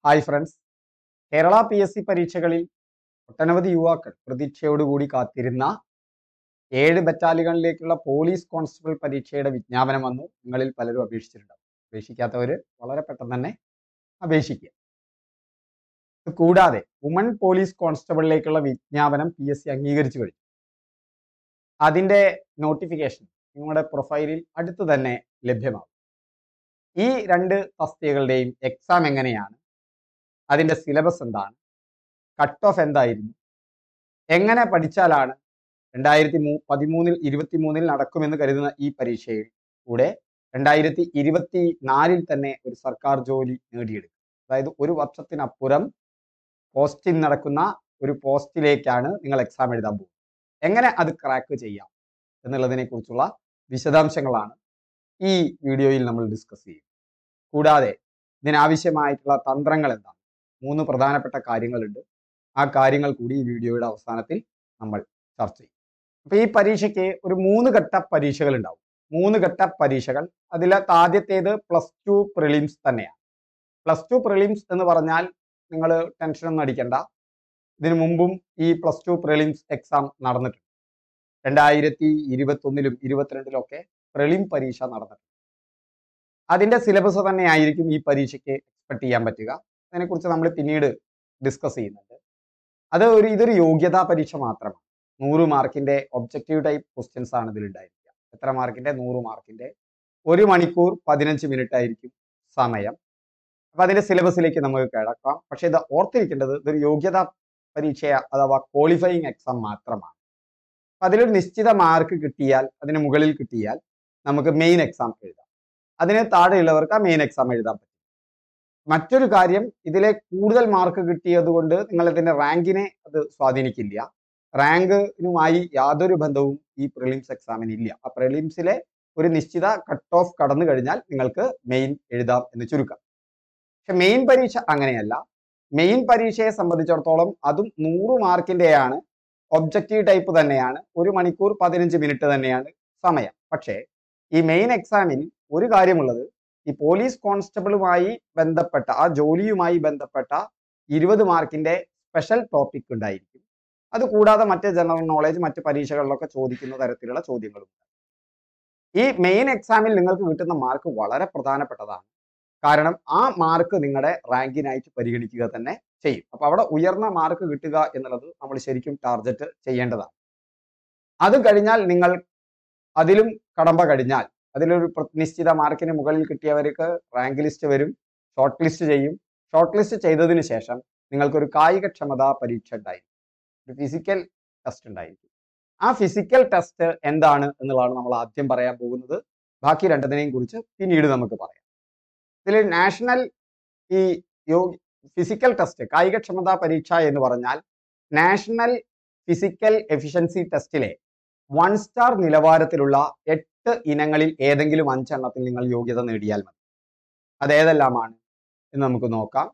Hi friends Kerala P S C പരീക്ഷകളിൽ ഒട്ടനവധി യുവാക്കൾ പ്രതീക്ഷയോടുകൂടി കാത്തിരുന്ന ഏഴ് ബറ്റാലിയനുകളിലേക്കുള്ള പോലീസ് കോൺസ്റ്റബിൾ പരീക്ഷയുടെ വിജ്ഞാപനം വന്നു നിങ്ങളിൽ പലരും അപേക്ഷിച്ചിട്ടുണ്ടാവും അപേക്ഷിക്കാത്തവർ വളരെ പെട്ടെന്ന് തന്നെ അപേക്ഷിക്കുക ഇത് കൂടാതെ വുമൺ പോലീസ് കോൺസ്റ്റബിളിലേക്കുള്ള വിജ്ഞാപനം പി എസ് സി അംഗീകരിച്ചു കഴിഞ്ഞു അതിൻ്റെ നോട്ടിഫിക്കേഷൻ നിങ്ങളുടെ പ്രൊഫൈലിൽ അടുത്ത് തന്നെ ലഭ്യമാകും ഈ രണ്ട് തസ്തികകളുടെയും എക്സാം എങ്ങനെയാണ് അതിൻ്റെ സിലബസ് എന്താണ് കട്ട് ഓഫ് എന്തായിരുന്നു എങ്ങനെ പഠിച്ചാലാണ് രണ്ടായിരത്തി മൂ പതിമൂന്നിൽ ഇരുപത്തി മൂന്നിൽ നടക്കുമെന്ന് കരുതുന്ന ഈ പരീക്ഷയിൽ കൂടെ രണ്ടായിരത്തി ഇരുപത്തി നാലിൽ തന്നെ ഒരു സർക്കാർ ജോലി നേടിയെടുക്കും അതായത് ഒരു വർഷത്തിനപ്പുറം പോസ്റ്റിംഗ് നടക്കുന്ന ഒരു പോസ്റ്റിലേക്കാണ് നിങ്ങൾ എക്സാം എഴുതാൻ പോകുന്നത് എങ്ങനെ അത് ക്രാക്ക് ചെയ്യാം എന്നുള്ളതിനെ കുറിച്ചുള്ള വിശദാംശങ്ങളാണ് ഈ വീഡിയോയിൽ നമ്മൾ ഡിസ്കസ് ചെയ്യും കൂടാതെ ഇതിനാവശ്യമായിട്ടുള്ള തന്ത്രങ്ങൾ എന്താണ് മൂന്ന് പ്രധാനപ്പെട്ട കാര്യങ്ങളുണ്ട് ആ കാര്യങ്ങൾ കൂടി ഈ വീഡിയോയുടെ അവസാനത്തിൽ നമ്മൾ ചർച്ച ചെയ്യും അപ്പൊ ഈ പരീക്ഷയ്ക്ക് ഒരു മൂന്ന് ഘട്ട പരീക്ഷകൾ ഉണ്ടാവും മൂന്ന് ഘട്ട പരീക്ഷകൾ അതിലകത്ത് ആദ്യത്തേത് പ്ലസ് ടു പ്രിലിംസ് തന്നെയാണ് പ്ലസ് ടു പ്രിലിംസ് എന്ന് പറഞ്ഞാൽ നിങ്ങൾ ടെൻഷനൊന്നും അടിക്കണ്ട ഇതിനു മുമ്പും ഈ പ്ലസ് ടു പ്രിലിംസ് എക്സാം നടന്നിട്ടുണ്ട് രണ്ടായിരത്തി ഇരുപത്തൊന്നിലും ഇരുപത്തിരണ്ടിലും ഒക്കെ പ്രിലിം പരീക്ഷ നടന്നിട്ടുണ്ട് അതിന്റെ സിലബസ് തന്നെ ആയിരിക്കും ഈ പരീക്ഷയ്ക്ക് എക്സ്പെക്ട് ചെയ്യാൻ പറ്റുക അതിനെക്കുറിച്ച് നമ്മൾ പിന്നീട് ഡിസ്കസ് ചെയ്യുന്നുണ്ട് അത് ഒരു ഇതൊരു യോഗ്യതാ പരീക്ഷ മാത്രമാണ് നൂറ് മാർക്കിന്റെ ഒബ്ജക്റ്റീവ് ടൈപ്പ് ക്വസ്റ്റ്യൻസ് ആണ് ഇതിൽ ഉണ്ടായിരിക്കുക എത്ര മാർക്കിന്റെ നൂറ് മാർക്കിന്റെ ഒരു മണിക്കൂർ പതിനഞ്ച് മിനിറ്റ് ആയിരിക്കും സമയം അപ്പൊ അതിന്റെ സിലബസിലേക്ക് നമുക്ക് കിടക്കാം പക്ഷെ ഇത് ഓർത്തിരിക്കേണ്ടത് ഇതൊരു യോഗ്യതാ പരീക്ഷ അഥവാ ക്വാളിഫയിങ് എക്സാം മാത്രമാണ് അപ്പൊ അതിലൊരു നിശ്ചിത മാർക്ക് കിട്ടിയാൽ അതിന് മുകളിൽ കിട്ടിയാൽ നമുക്ക് മെയിൻ എക്സാം എഴുതാം അതിന് താഴെയുള്ളവർക്ക് ആ മെയിൻ എക്സാം എഴുതാൻ പറ്റും മറ്റൊരു കാര്യം ഇതിലെ കൂടുതൽ മാർക്ക് കിട്ടിയത് കൊണ്ട് നിങ്ങൾ ഇതിന്റെ റാങ്കിനെ അത് സ്വാധീനിക്കില്ല റാങ്കിനുമായി യാതൊരു ബന്ധവും ഈ പ്രിലിംസ് എക്സാമിന് ഇല്ല ആ പ്രിലിംസിലെ ഒരു നിശ്ചിത കട്ട് ഓഫ് കടന്നു കഴിഞ്ഞാൽ നിങ്ങൾക്ക് മെയിൻ എഴുതാം എന്ന് ചുരുക്കം പക്ഷെ മെയിൻ പരീക്ഷ അങ്ങനെയല്ല മെയിൻ പരീക്ഷയെ സംബന്ധിച്ചിടത്തോളം അതും നൂറ് മാർക്കിന്റെയാണ് ഒബ്ജക്റ്റീവ് ടൈപ്പ് തന്നെയാണ് ഒരു മണിക്കൂർ പതിനഞ്ച് മിനിറ്റ് തന്നെയാണ് സമയം പക്ഷേ ഈ മെയിൻ എക്സാമിൽ ഒരു കാര്യമുള്ളത് ഈ പോലീസ് കോൺസ്റ്റബിളുമായി ബന്ധപ്പെട്ട ആ ജോലിയുമായി ബന്ധപ്പെട്ട ഇരുപത് മാർക്കിന്റെ സ്പെഷ്യൽ ടോപ്പിക് ഉണ്ടായിരിക്കും അത് കൂടാതെ മറ്റ് ജനറൽ നോളേജ് മറ്റ് പരീക്ഷകളിലൊക്കെ ചോദിക്കുന്ന തരത്തിലുള്ള ചോദ്യങ്ങളും ഈ മെയിൻ എക്സാമിൽ നിങ്ങൾക്ക് കിട്ടുന്ന മാർക്ക് വളരെ പ്രധാനപ്പെട്ടതാണ് കാരണം ആ മാർക്ക് നിങ്ങളുടെ റാങ്കിനായിട്ട് പരിഗണിക്കുക തന്നെ ചെയ്യും അപ്പൊ അവിടെ ഉയർന്ന മാർക്ക് കിട്ടുക എന്നുള്ളത് നമ്മൾ ശരിക്കും ടാർഗറ്റ് ചെയ്യേണ്ടതാണ് അത് കഴിഞ്ഞാൽ നിങ്ങൾ അതിലും കടമ്പ കഴിഞ്ഞാൽ അതിലൊരു പ്ര- നിശ്ചിത മാർക്കിന് മുകളിൽ കിട്ടിയവർക്ക് റാങ്ക് ലിസ്റ്റ് വരും ഷോർട്ട് ലിസ്റ്റ് ചെയ്യും ഷോർട്ട് ലിസ്റ്റ് ചെയ്തതിന് ശേഷം നിങ്ങൾക്കൊരു കായികക്ഷമതാ പരീക്ഷ ഉണ്ടായിരിക്കും ഒരു ഫിസിക്കൽ ടെസ്റ്റ് ഉണ്ടായിരിക്കും ആ ഫിസിക്കൽ ടെസ്റ്റ് എന്താണ് എന്നുള്ളതാണ് നമ്മൾ ആദ്യം പറയാൻ പോകുന്നത് ബാക്കി രണ്ടതിനെയും കുറിച്ച് പിന്നീട് നമുക്ക് പറയാം ഇതിൽ നാഷണൽ ഈ യോ ഫിസിക്കൽ ടെസ്റ്റ് കായികക്ഷമതാ പരീക്ഷ എന്ന് പറഞ്ഞാൽ നാഷണൽ ഫിസിക്കൽ എഫിഷ്യൻസി ടെസ്റ്റിലെ വൺ സ്റ്റാർ നിലവാരത്തിലുള്ള എട്ട് ഇനങ്ങളിൽ ഏതെങ്കിലും അഞ്ചെണ്ണത്തിൽ നിങ്ങൾ യോഗ്യത നേടിയാൽ മതി അതേതെല്ലാമാണ് എന്ന് നമുക്ക് നോക്കാം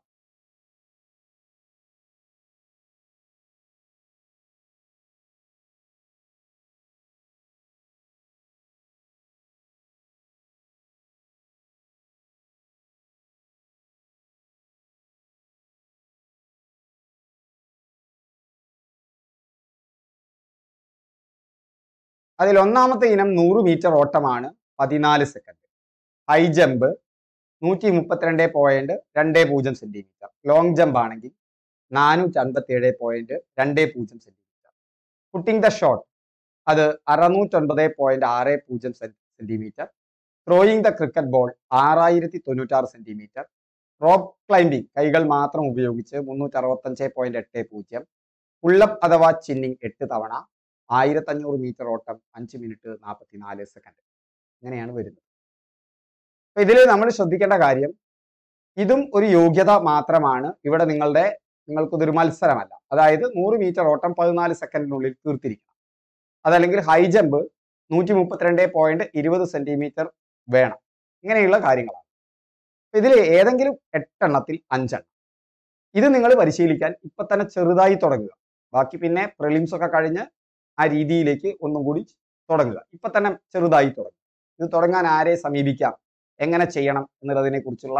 അതിൽ ഒന്നാമത്തെ ഇനം നൂറ് മീറ്റർ ഓട്ടമാണ് പതിനാല് സെക്കൻഡ് ഹൈ ജമ്പ് നൂറ്റി മുപ്പത്തിരണ്ട് പോയിന്റ് രണ്ട് പൂജ്യം സെന്റിമീറ്റർ ലോങ് ജമ്പ് ആണെങ്കിൽ നാനൂറ്റി അൻപത്തി ഏഴ് പോയിന്റ് രണ്ട് പൂജ്യം സെന്റിമീറ്റർ പുട്ടിംഗ് ദ ഷോട്ട് അത് അറുന്നൂറ്റൊൻപത് പോയിന്റ് ആറ് പൂജ്യം centimetre throwing the cricket ball ആറായിരത്തി തൊണ്ണൂറ്റാറ് സെന്റിമീറ്റർ റോപ്പ് ക്ലൈംബിംഗ് കൈകൾ മാത്രം ഉപയോഗിച്ച് മുന്നൂറ്റി അറുപത്തഞ്ച് പോയിന്റ് എട്ട് പൂജ്യം പുള്ളപ്പ് അഥവാ ചിന്നിങ് എട്ട് തവണ ആയിരത്തഞ്ഞൂറ് മീറ്റർ ഓട്ടം അഞ്ച് മിനിറ്റ് നാൽപ്പത്തിനാല് സെക്കൻഡ് അങ്ങനെയാണ് വരുന്നത് അപ്പൊ ഇതിൽ നമ്മൾ ശ്രദ്ധിക്കേണ്ട കാര്യം ഇതും ഒരു യോഗ്യത മാത്രമാണ് ഇവിടെ നിങ്ങളുടെ നിങ്ങൾക്കിതൊരു മത്സരമല്ല അതായത് നൂറ് മീറ്റർ ഓട്ടം പതിനാല് സെക്കൻഡിനുള്ളിൽ തീർത്തിരിക്കണം അതല്ലെങ്കിൽ ഹൈ ജമ്പ് നൂറ്റി മുപ്പത്തിരണ്ട് പോയിന്റ് ഇരുപത് സെന്റിമീറ്റർ വേണം ഇങ്ങനെയുള്ള കാര്യങ്ങളാണ് ഇതിൽ ഏതെങ്കിലും എട്ടെണ്ണത്തിൽ അഞ്ചെണ്ണം ഇത് നിങ്ങൾ പരിശീലിക്കാൻ ഇപ്പൊ തന്നെ ചെറുതായി തുടങ്ങുക ബാക്കി പിന്നെ പ്രിലിംസ് ഒക്കെ കഴിഞ്ഞ് ആ രീതിയിലേക്ക് ഒന്നും കൂടി തുടങ്ങുക ഇപ്പൊ തന്നെ ചെറുതായി തുടങ്ങുക ഇത് തുടങ്ങാൻ ആരെ സമീപിക്കാം എങ്ങനെ ചെയ്യണം എന്നുള്ളതിനെ കുറിച്ചുള്ള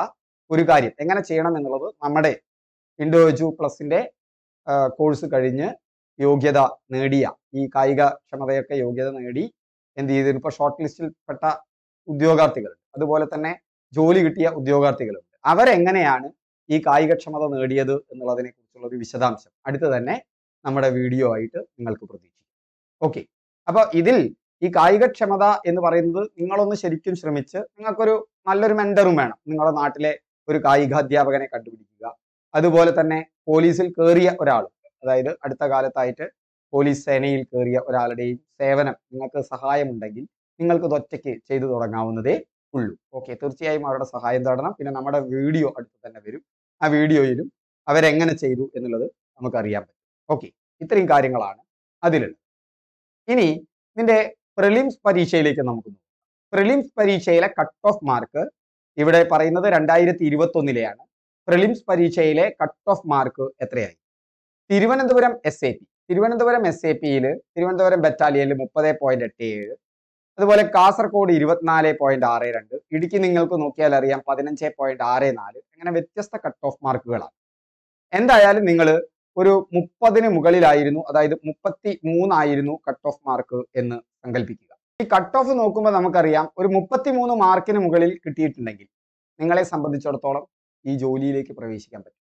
ഒരു കാര്യം എങ്ങനെ ചെയ്യണം എന്നുള്ളത് നമ്മുടെ ഇൻഡോജു പ്ലസിന്റെ കോഴ്സ് കഴിഞ്ഞ് യോഗ്യത നേടിയ ഈ കായിക ക്ഷമതയൊക്കെ യോഗ്യത നേടി എന്ത് ചെയ്തിരുന്നു ഇപ്പൊ ഷോർട്ട് ലിസ്റ്റിൽപ്പെട്ട ഉദ്യോഗാർത്ഥികളുണ്ട് അതുപോലെ തന്നെ ജോലി കിട്ടിയ ഉദ്യോഗാർത്ഥികളുണ്ട് അവരെങ്ങനെയാണ് ഈ കായികക്ഷമത നേടിയത് എന്നുള്ളതിനെ കുറിച്ചുള്ള ഒരു വിശദാംശം അടുത്ത് തന്നെ നമ്മുടെ വീഡിയോ ആയിട്ട് നിങ്ങൾക്ക് പ്രതീക്ഷിക്കാം ഓക്കെ അപ്പൊ ഇതിൽ ഈ കായികക്ഷമത എന്ന് പറയുന്നത് നിങ്ങളൊന്ന് ശരിക്കും ശ്രമിച്ച് നിങ്ങൾക്കൊരു നല്ലൊരു മെന്ററും വേണം നിങ്ങളുടെ നാട്ടിലെ ഒരു കായികാധ്യാപകനെ കണ്ടുപിടിക്കുക അതുപോലെ തന്നെ പോലീസിൽ കയറിയ ഒരാളും അതായത് അടുത്ത കാലത്തായിട്ട് പോലീസ് സേനയിൽ കയറിയ ഒരാളുടെയും സേവനം നിങ്ങൾക്ക് സഹായമുണ്ടെങ്കിൽ നിങ്ങൾക്ക് ഇത് ഒറ്റയ്ക്ക് ചെയ്തു തുടങ്ങാവുന്നതേ ഉള്ളൂ ഓക്കെ തീർച്ചയായും അവരുടെ സഹായം തേടണം പിന്നെ നമ്മുടെ വീഡിയോ അടുത്ത് തന്നെ വരും ആ വീഡിയോയിലും അവരെങ്ങനെ ചെയ്തു എന്നുള്ളത് നമുക്കറിയാൻ പറ്റും ഓക്കെ ഇത്രയും കാര്യങ്ങളാണ് അതിലുള്ളത് ഇനി ഇതിന്റെ പ്രിലിംസ് പരീക്ഷയിലേക്ക് നമുക്ക് നോക്കാം പ്രിലിംസ് പരീക്ഷയിലെ കട്ട് ഓഫ് മാർക്ക് ഇവിടെ പറയുന്നത് രണ്ടായിരത്തി ഇരുപത്തി ഒന്നിലെയാണ് പ്രിലിംസ് പരീക്ഷയിലെ കട്ട് ഓഫ് മാർക്ക് എത്രയായി Thiruvananthapuram S A P Thiruvananthapuram S A പിയിൽ തിരുവനന്തപുരം ബറ്റാലിയനിൽ മുപ്പത് പോയിന്റ് എട്ട് ഏഴ് അതുപോലെ കാസർഗോഡ് ഇരുപത്തിനാല് പോയിന്റ് ആറ് രണ്ട് ഇടുക്കി നിങ്ങൾക്ക് നോക്കിയാൽ അറിയാം പതിനഞ്ച് പോയിന്റ് ആറ് നാല് അങ്ങനെ വ്യത്യസ്ത കട്ട് ഓഫ് മാർക്കുകളാണ് എന്തായാലും നിങ്ങൾ ഒരു മുപ്പതിന് മുകളിലായിരുന്നു അതായത് മുപ്പത്തി മൂന്നായിരുന്നു കട്ട് ഓഫ് മാർക്ക് എന്ന് സങ്കല്പിക്കുക ഈ കട്ട് ഓഫ് നോക്കുമ്പോൾ നമുക്കറിയാം ഒരു മുപ്പത്തി മൂന്ന് മാർക്കിന് മുകളിൽ കിട്ടിയിട്ടുണ്ടെങ്കിൽ നിങ്ങളെ സംബന്ധിച്ചിടത്തോളം ഈ ജോലിയിലേക്ക് പ്രവേശിക്കാൻ പറ്റും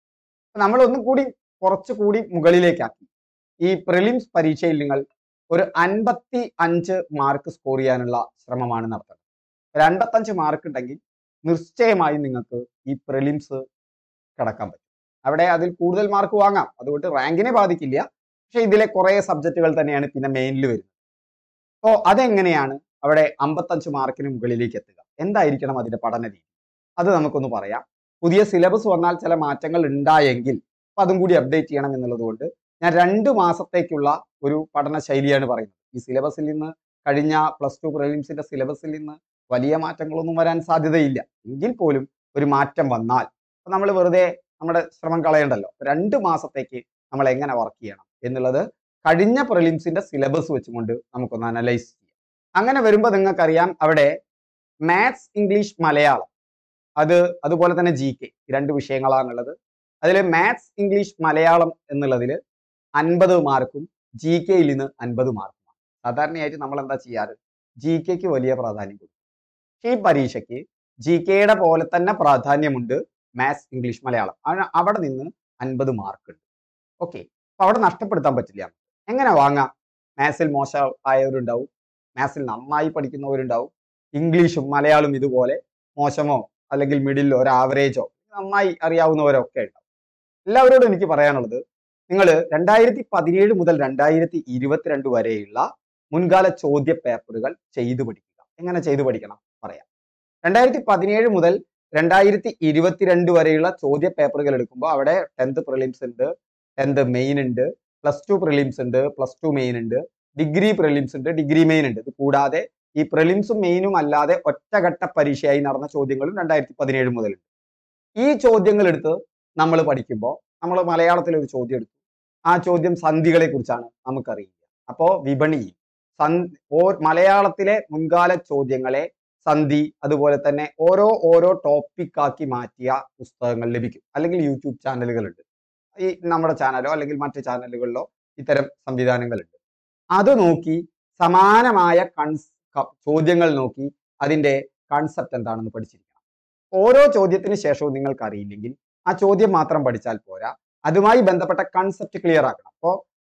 നമ്മൾ ഒന്നും കൂടി കുറച്ചുകൂടി മുകളിലേക്കാക്കി ഈ പ്രിലിംസ് പരീക്ഷയിൽ നിങ്ങൾ ഒരു അൻപത്തി അഞ്ച് മാർക്ക് സ്കോർ ചെയ്യാനുള്ള ശ്രമമാണ് നടത്തുന്നത് ഒരു അൻപത്തഞ്ച് മാർക്ക് ഉണ്ടെങ്കിൽ നിശ്ചയമായും നിങ്ങൾക്ക് ഈ പ്രിലിംസ് കടക്കാൻ പറ്റും അവിടെ അതിൽ കൂടുതൽ മാർക്ക് വാങ്ങാം അതുകൊണ്ട് റാങ്കിനെ ബാധിക്കില്ല പക്ഷെ ഇതിലെ കുറേ സബ്ജക്റ്റുകൾ തന്നെയാണ് പിന്നെ മെയിനിൽ വരുന്നത് അപ്പോൾ അതെങ്ങനെയാണ് അവിടെ അമ്പത്തഞ്ച് മാർക്കിന് മുകളിലേക്ക് എത്തുക എന്തായിരിക്കണം അതിന്റെ പഠന രീതി അത് നമുക്കൊന്ന് പറയാം പുതിയ സിലബസ് വന്നാൽ ചില മാറ്റങ്ങൾ ഉണ്ടായെങ്കിൽ അപ്പൊ അതും കൂടി അപ്ഡേറ്റ് ചെയ്യണം എന്നുള്ളത് കൊണ്ട് ഞാൻ രണ്ട് മാസത്തേക്കുള്ള ഒരു പഠന ശൈലിയാണ് പറയുന്നത് ഈ സിലബസിൽ നിന്ന് കഴിഞ്ഞ പ്ലസ് ടു പ്രിലിംസിന്റെ സിലബസിൽ നിന്ന് വലിയ മാറ്റങ്ങളൊന്നും വരാൻ സാധ്യതയില്ല എങ്കിൽ പോലും ഒരു മാറ്റം വന്നാൽ നമ്മൾ വെറുതെ നമ്മുടെ ശ്രമം കളയണ്ടല്ലോ രണ്ട് മാസത്തേക്ക് നമ്മൾ എങ്ങനെ വർക്ക് ചെയ്യണം എന്നുള്ളത് കഴിഞ്ഞ പ്രിലിംസിന്റെ സിലബസ് വെച്ചുകൊണ്ട് നമുക്കൊന്ന് അനലൈസ് ചെയ്യാം അങ്ങനെ വരുമ്പോൾ നിങ്ങൾക്കറിയാം അവിടെ മാത്സ് ഇംഗ്ലീഷ് മലയാളം അത് അതുപോലെ തന്നെ ജി കെ രണ്ട് വിഷയങ്ങളാണുള്ളത് അതിൽ മാത്സ് ഇംഗ്ലീഷ് മലയാളം എന്നുള്ളതിൽ അൻപത് മാർക്കും ജി കെയിൽ നിന്ന് അൻപത് മാർക്കുമാണ് സാധാരണയായിട്ട് നമ്മൾ എന്താ ചെയ്യാറ് ജി കെക്ക് വലിയ പ്രാധാന്യം കൊടുക്കും പക്ഷേ ഈ പരീക്ഷയ്ക്ക് ജി കെയുടെ പോലെ തന്നെ പ്രാധാന്യമുണ്ട് മാത്സ് ഇംഗ്ലീഷ് മലയാളം അവ- അവിടെ നിന്ന് അൻപത് മാർക്ക് ഉണ്ട് ഓക്കെ അപ്പൊ അവിടെ നഷ്ടപ്പെടുത്താൻ പറ്റില്ല എങ്ങനെ വാങ്ങാം മാത്സിൽ മോശം ആയവരുണ്ടാവും മാത്സിൽ നന്നായി പഠിക്കുന്നവരുണ്ടാവും ഇംഗ്ലീഷും മലയാളം ഇതുപോലെ മോശമോ അല്ലെങ്കിൽ മിഡിലോ ഒരു ആവറേജോ നന്നായി അറിയാവുന്നവരൊക്കെ ഉണ്ടാവും എല്ലാവരോടും എനിക്ക് പറയാനുള്ളത് നിങ്ങൾ രണ്ടായിരത്തി പതിനേഴ് മുതൽ രണ്ടായിരത്തി ഇരുപത്തിരണ്ട് വരെയുള്ള മുൻകാല ചോദ്യ പേപ്പറുകൾ ചെയ്തു പഠിക്കുക എങ്ങനെ ചെയ്തു പഠിക്കണം പറയാം രണ്ടായിരത്തി പതിനേഴ് മുതൽ രണ്ടായിരത്തി ഇരുപത്തിരണ്ട് വരെയുള്ള ചോദ്യ പേപ്പറുകൾ എടുക്കുമ്പോൾ അവിടെ ടെൻത്ത് പ്രിലിംസ് ഉണ്ട് ടെൻത്ത് മെയിൻ ഉണ്ട് പ്ലസ് ടു പ്രിലിംസ് ഉണ്ട് പ്ലസ് ടു മെയിൻ ഉണ്ട് ഡിഗ്രി പ്രിലിംസ് ഉണ്ട് ഡിഗ്രി മെയിൻ ഉണ്ട് ഇത് കൂടാതെ ഈ പ്രിലിംസും മെയിനും അല്ലാതെ ഒറ്റഘട്ട പരീക്ഷയായി നടന്ന ചോദ്യങ്ങളും രണ്ടായിരത്തി പതിനേഴ് മുതലുണ്ട് ഈ ചോദ്യങ്ങൾ എടുത്ത് നമ്മൾ പഠിക്കുമ്പോൾ നമ്മൾ മലയാളത്തിൽ ഒരു ചോദ്യം എടുത്തു ആ ചോദ്യം സന്ധികളെ കുറിച്ചാണ് നമുക്കറിയില്ല അപ്പോൾ വിപണിയിൽ സൻ ഓ മലയാളത്തിലെ മുൻകാല ചോദ്യങ്ങളെ സന്ധി അതുപോലെ തന്നെ ഓരോ ഓരോ ടോപ്പിക് ആക്കി മാറ്റിയ പുസ്തകങ്ങൾ ലഭിക്കും അല്ലെങ്കിൽ യൂട്യൂബ് ചാനലുകളുണ്ട് ഈ നമ്മുടെ ചാനലോ അല്ലെങ്കിൽ മറ്റ് ചാനലുകളിലോ ഇത്തരം സംവിധാനങ്ങളുണ്ട് അത് നോക്കി സമാനമായ കൺസ് ക- ചോദ്യങ്ങൾ നോക്കി അതിന്റെ കൺസെപ്റ്റ് എന്താണെന്ന് പഠിച്ചിരിക്കണം ഓരോ ചോദ്യത്തിന് ശേഷവും നിങ്ങൾക്ക് അറിയില്ലെങ്കിൽ ആ ചോദ്യം മാത്രം പഠിച്ചാൽ പോരാ അതുമായി ബന്ധപ്പെട്ട കൺസെപ്റ്റ് ക്ലിയർ ആക്കണം അപ്പോൾ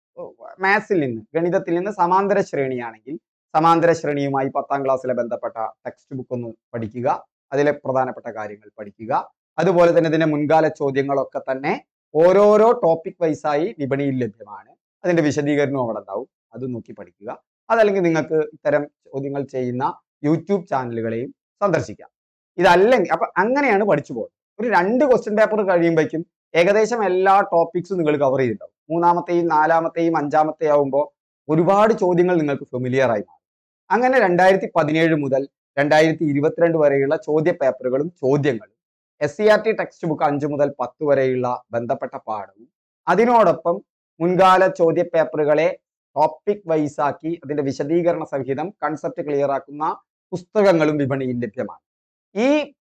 മാത്സിൽ നിന്ന് ഗണിതത്തിൽ നിന്ന് സമാന്തര ശ്രേണിയാണെങ്കിൽ സമാന്തര ശ്രേണിയുമായി പത്താം ക്ലാസ്സിലെ ബന്ധപ്പെട്ട ടെക്സ്റ്റ് ബുക്ക് ഒന്ന് പഠിക്കുക അതിലെ പ്രധാനപ്പെട്ട കാര്യങ്ങൾ പഠിക്കുക അതുപോലെ തന്നെ ഇതിന്റെ മുൻകാല ചോദ്യങ്ങളൊക്കെ തന്നെ ഓരോരോ ടോപ്പിക് വൈസായി വിപണിയിൽ ലഭ്യമാണ് അതിന്റെ വിശദീകരണവും അവിടെ ഉണ്ടാവും അത് നോക്കി പഠിക്കുക അതല്ലെങ്കിൽ നിങ്ങൾക്ക് ഇത്തരം ചോദ്യങ്ങൾ ചെയ്യുന്ന യൂട്യൂബ് ചാനലുകളെയും സന്ദർശിക്കാം ഇതല്ലെങ്കിൽ അപ്പൊ അങ്ങനെയാണ് പഠിച്ചു പോകുന്നത് ഒരു രണ്ട് ക്വസ്റ്റ്യൻ പേപ്പർ കഴിയുമ്പോഴേക്കും ഏകദേശം എല്ലാ ടോപ്പിക്സും നിങ്ങൾ കവർ ചെയ്തിട്ടുണ്ടാവും മൂന്നാമത്തെയും നാലാമത്തെയും അഞ്ചാമത്തെയും ആവുമ്പോൾ ഒരുപാട് ചോദ്യങ്ങൾ നിങ്ങൾക്ക് ഫെമിലിയർ ആയി മാറും അങ്ങനെ രണ്ടായിരത്തി പതിനേഴ് മുതൽ രണ്ടായിരത്തി ഇരുപത്തിരണ്ട് വരെയുള്ള ചോദ്യ പേപ്പറുകളും ചോദ്യങ്ങളും S C R T text book അഞ്ച് മുതൽ പത്ത് വരെയുള്ള ബന്ധപ്പെട്ട പാഠവും അതിനോടൊപ്പം മുൻകാല ചോദ്യ പേപ്പറുകളെ ടോപ്പിക് വൈസ് ആക്കി അതിന്റെ വിശദീകരണ സഹിതം കൺസെപ്റ്റ് ക്ലിയർ ആക്കുന്ന പുസ്തകങ്ങളും വിപണിയിൽ ലഭ്യമാണ് ഈ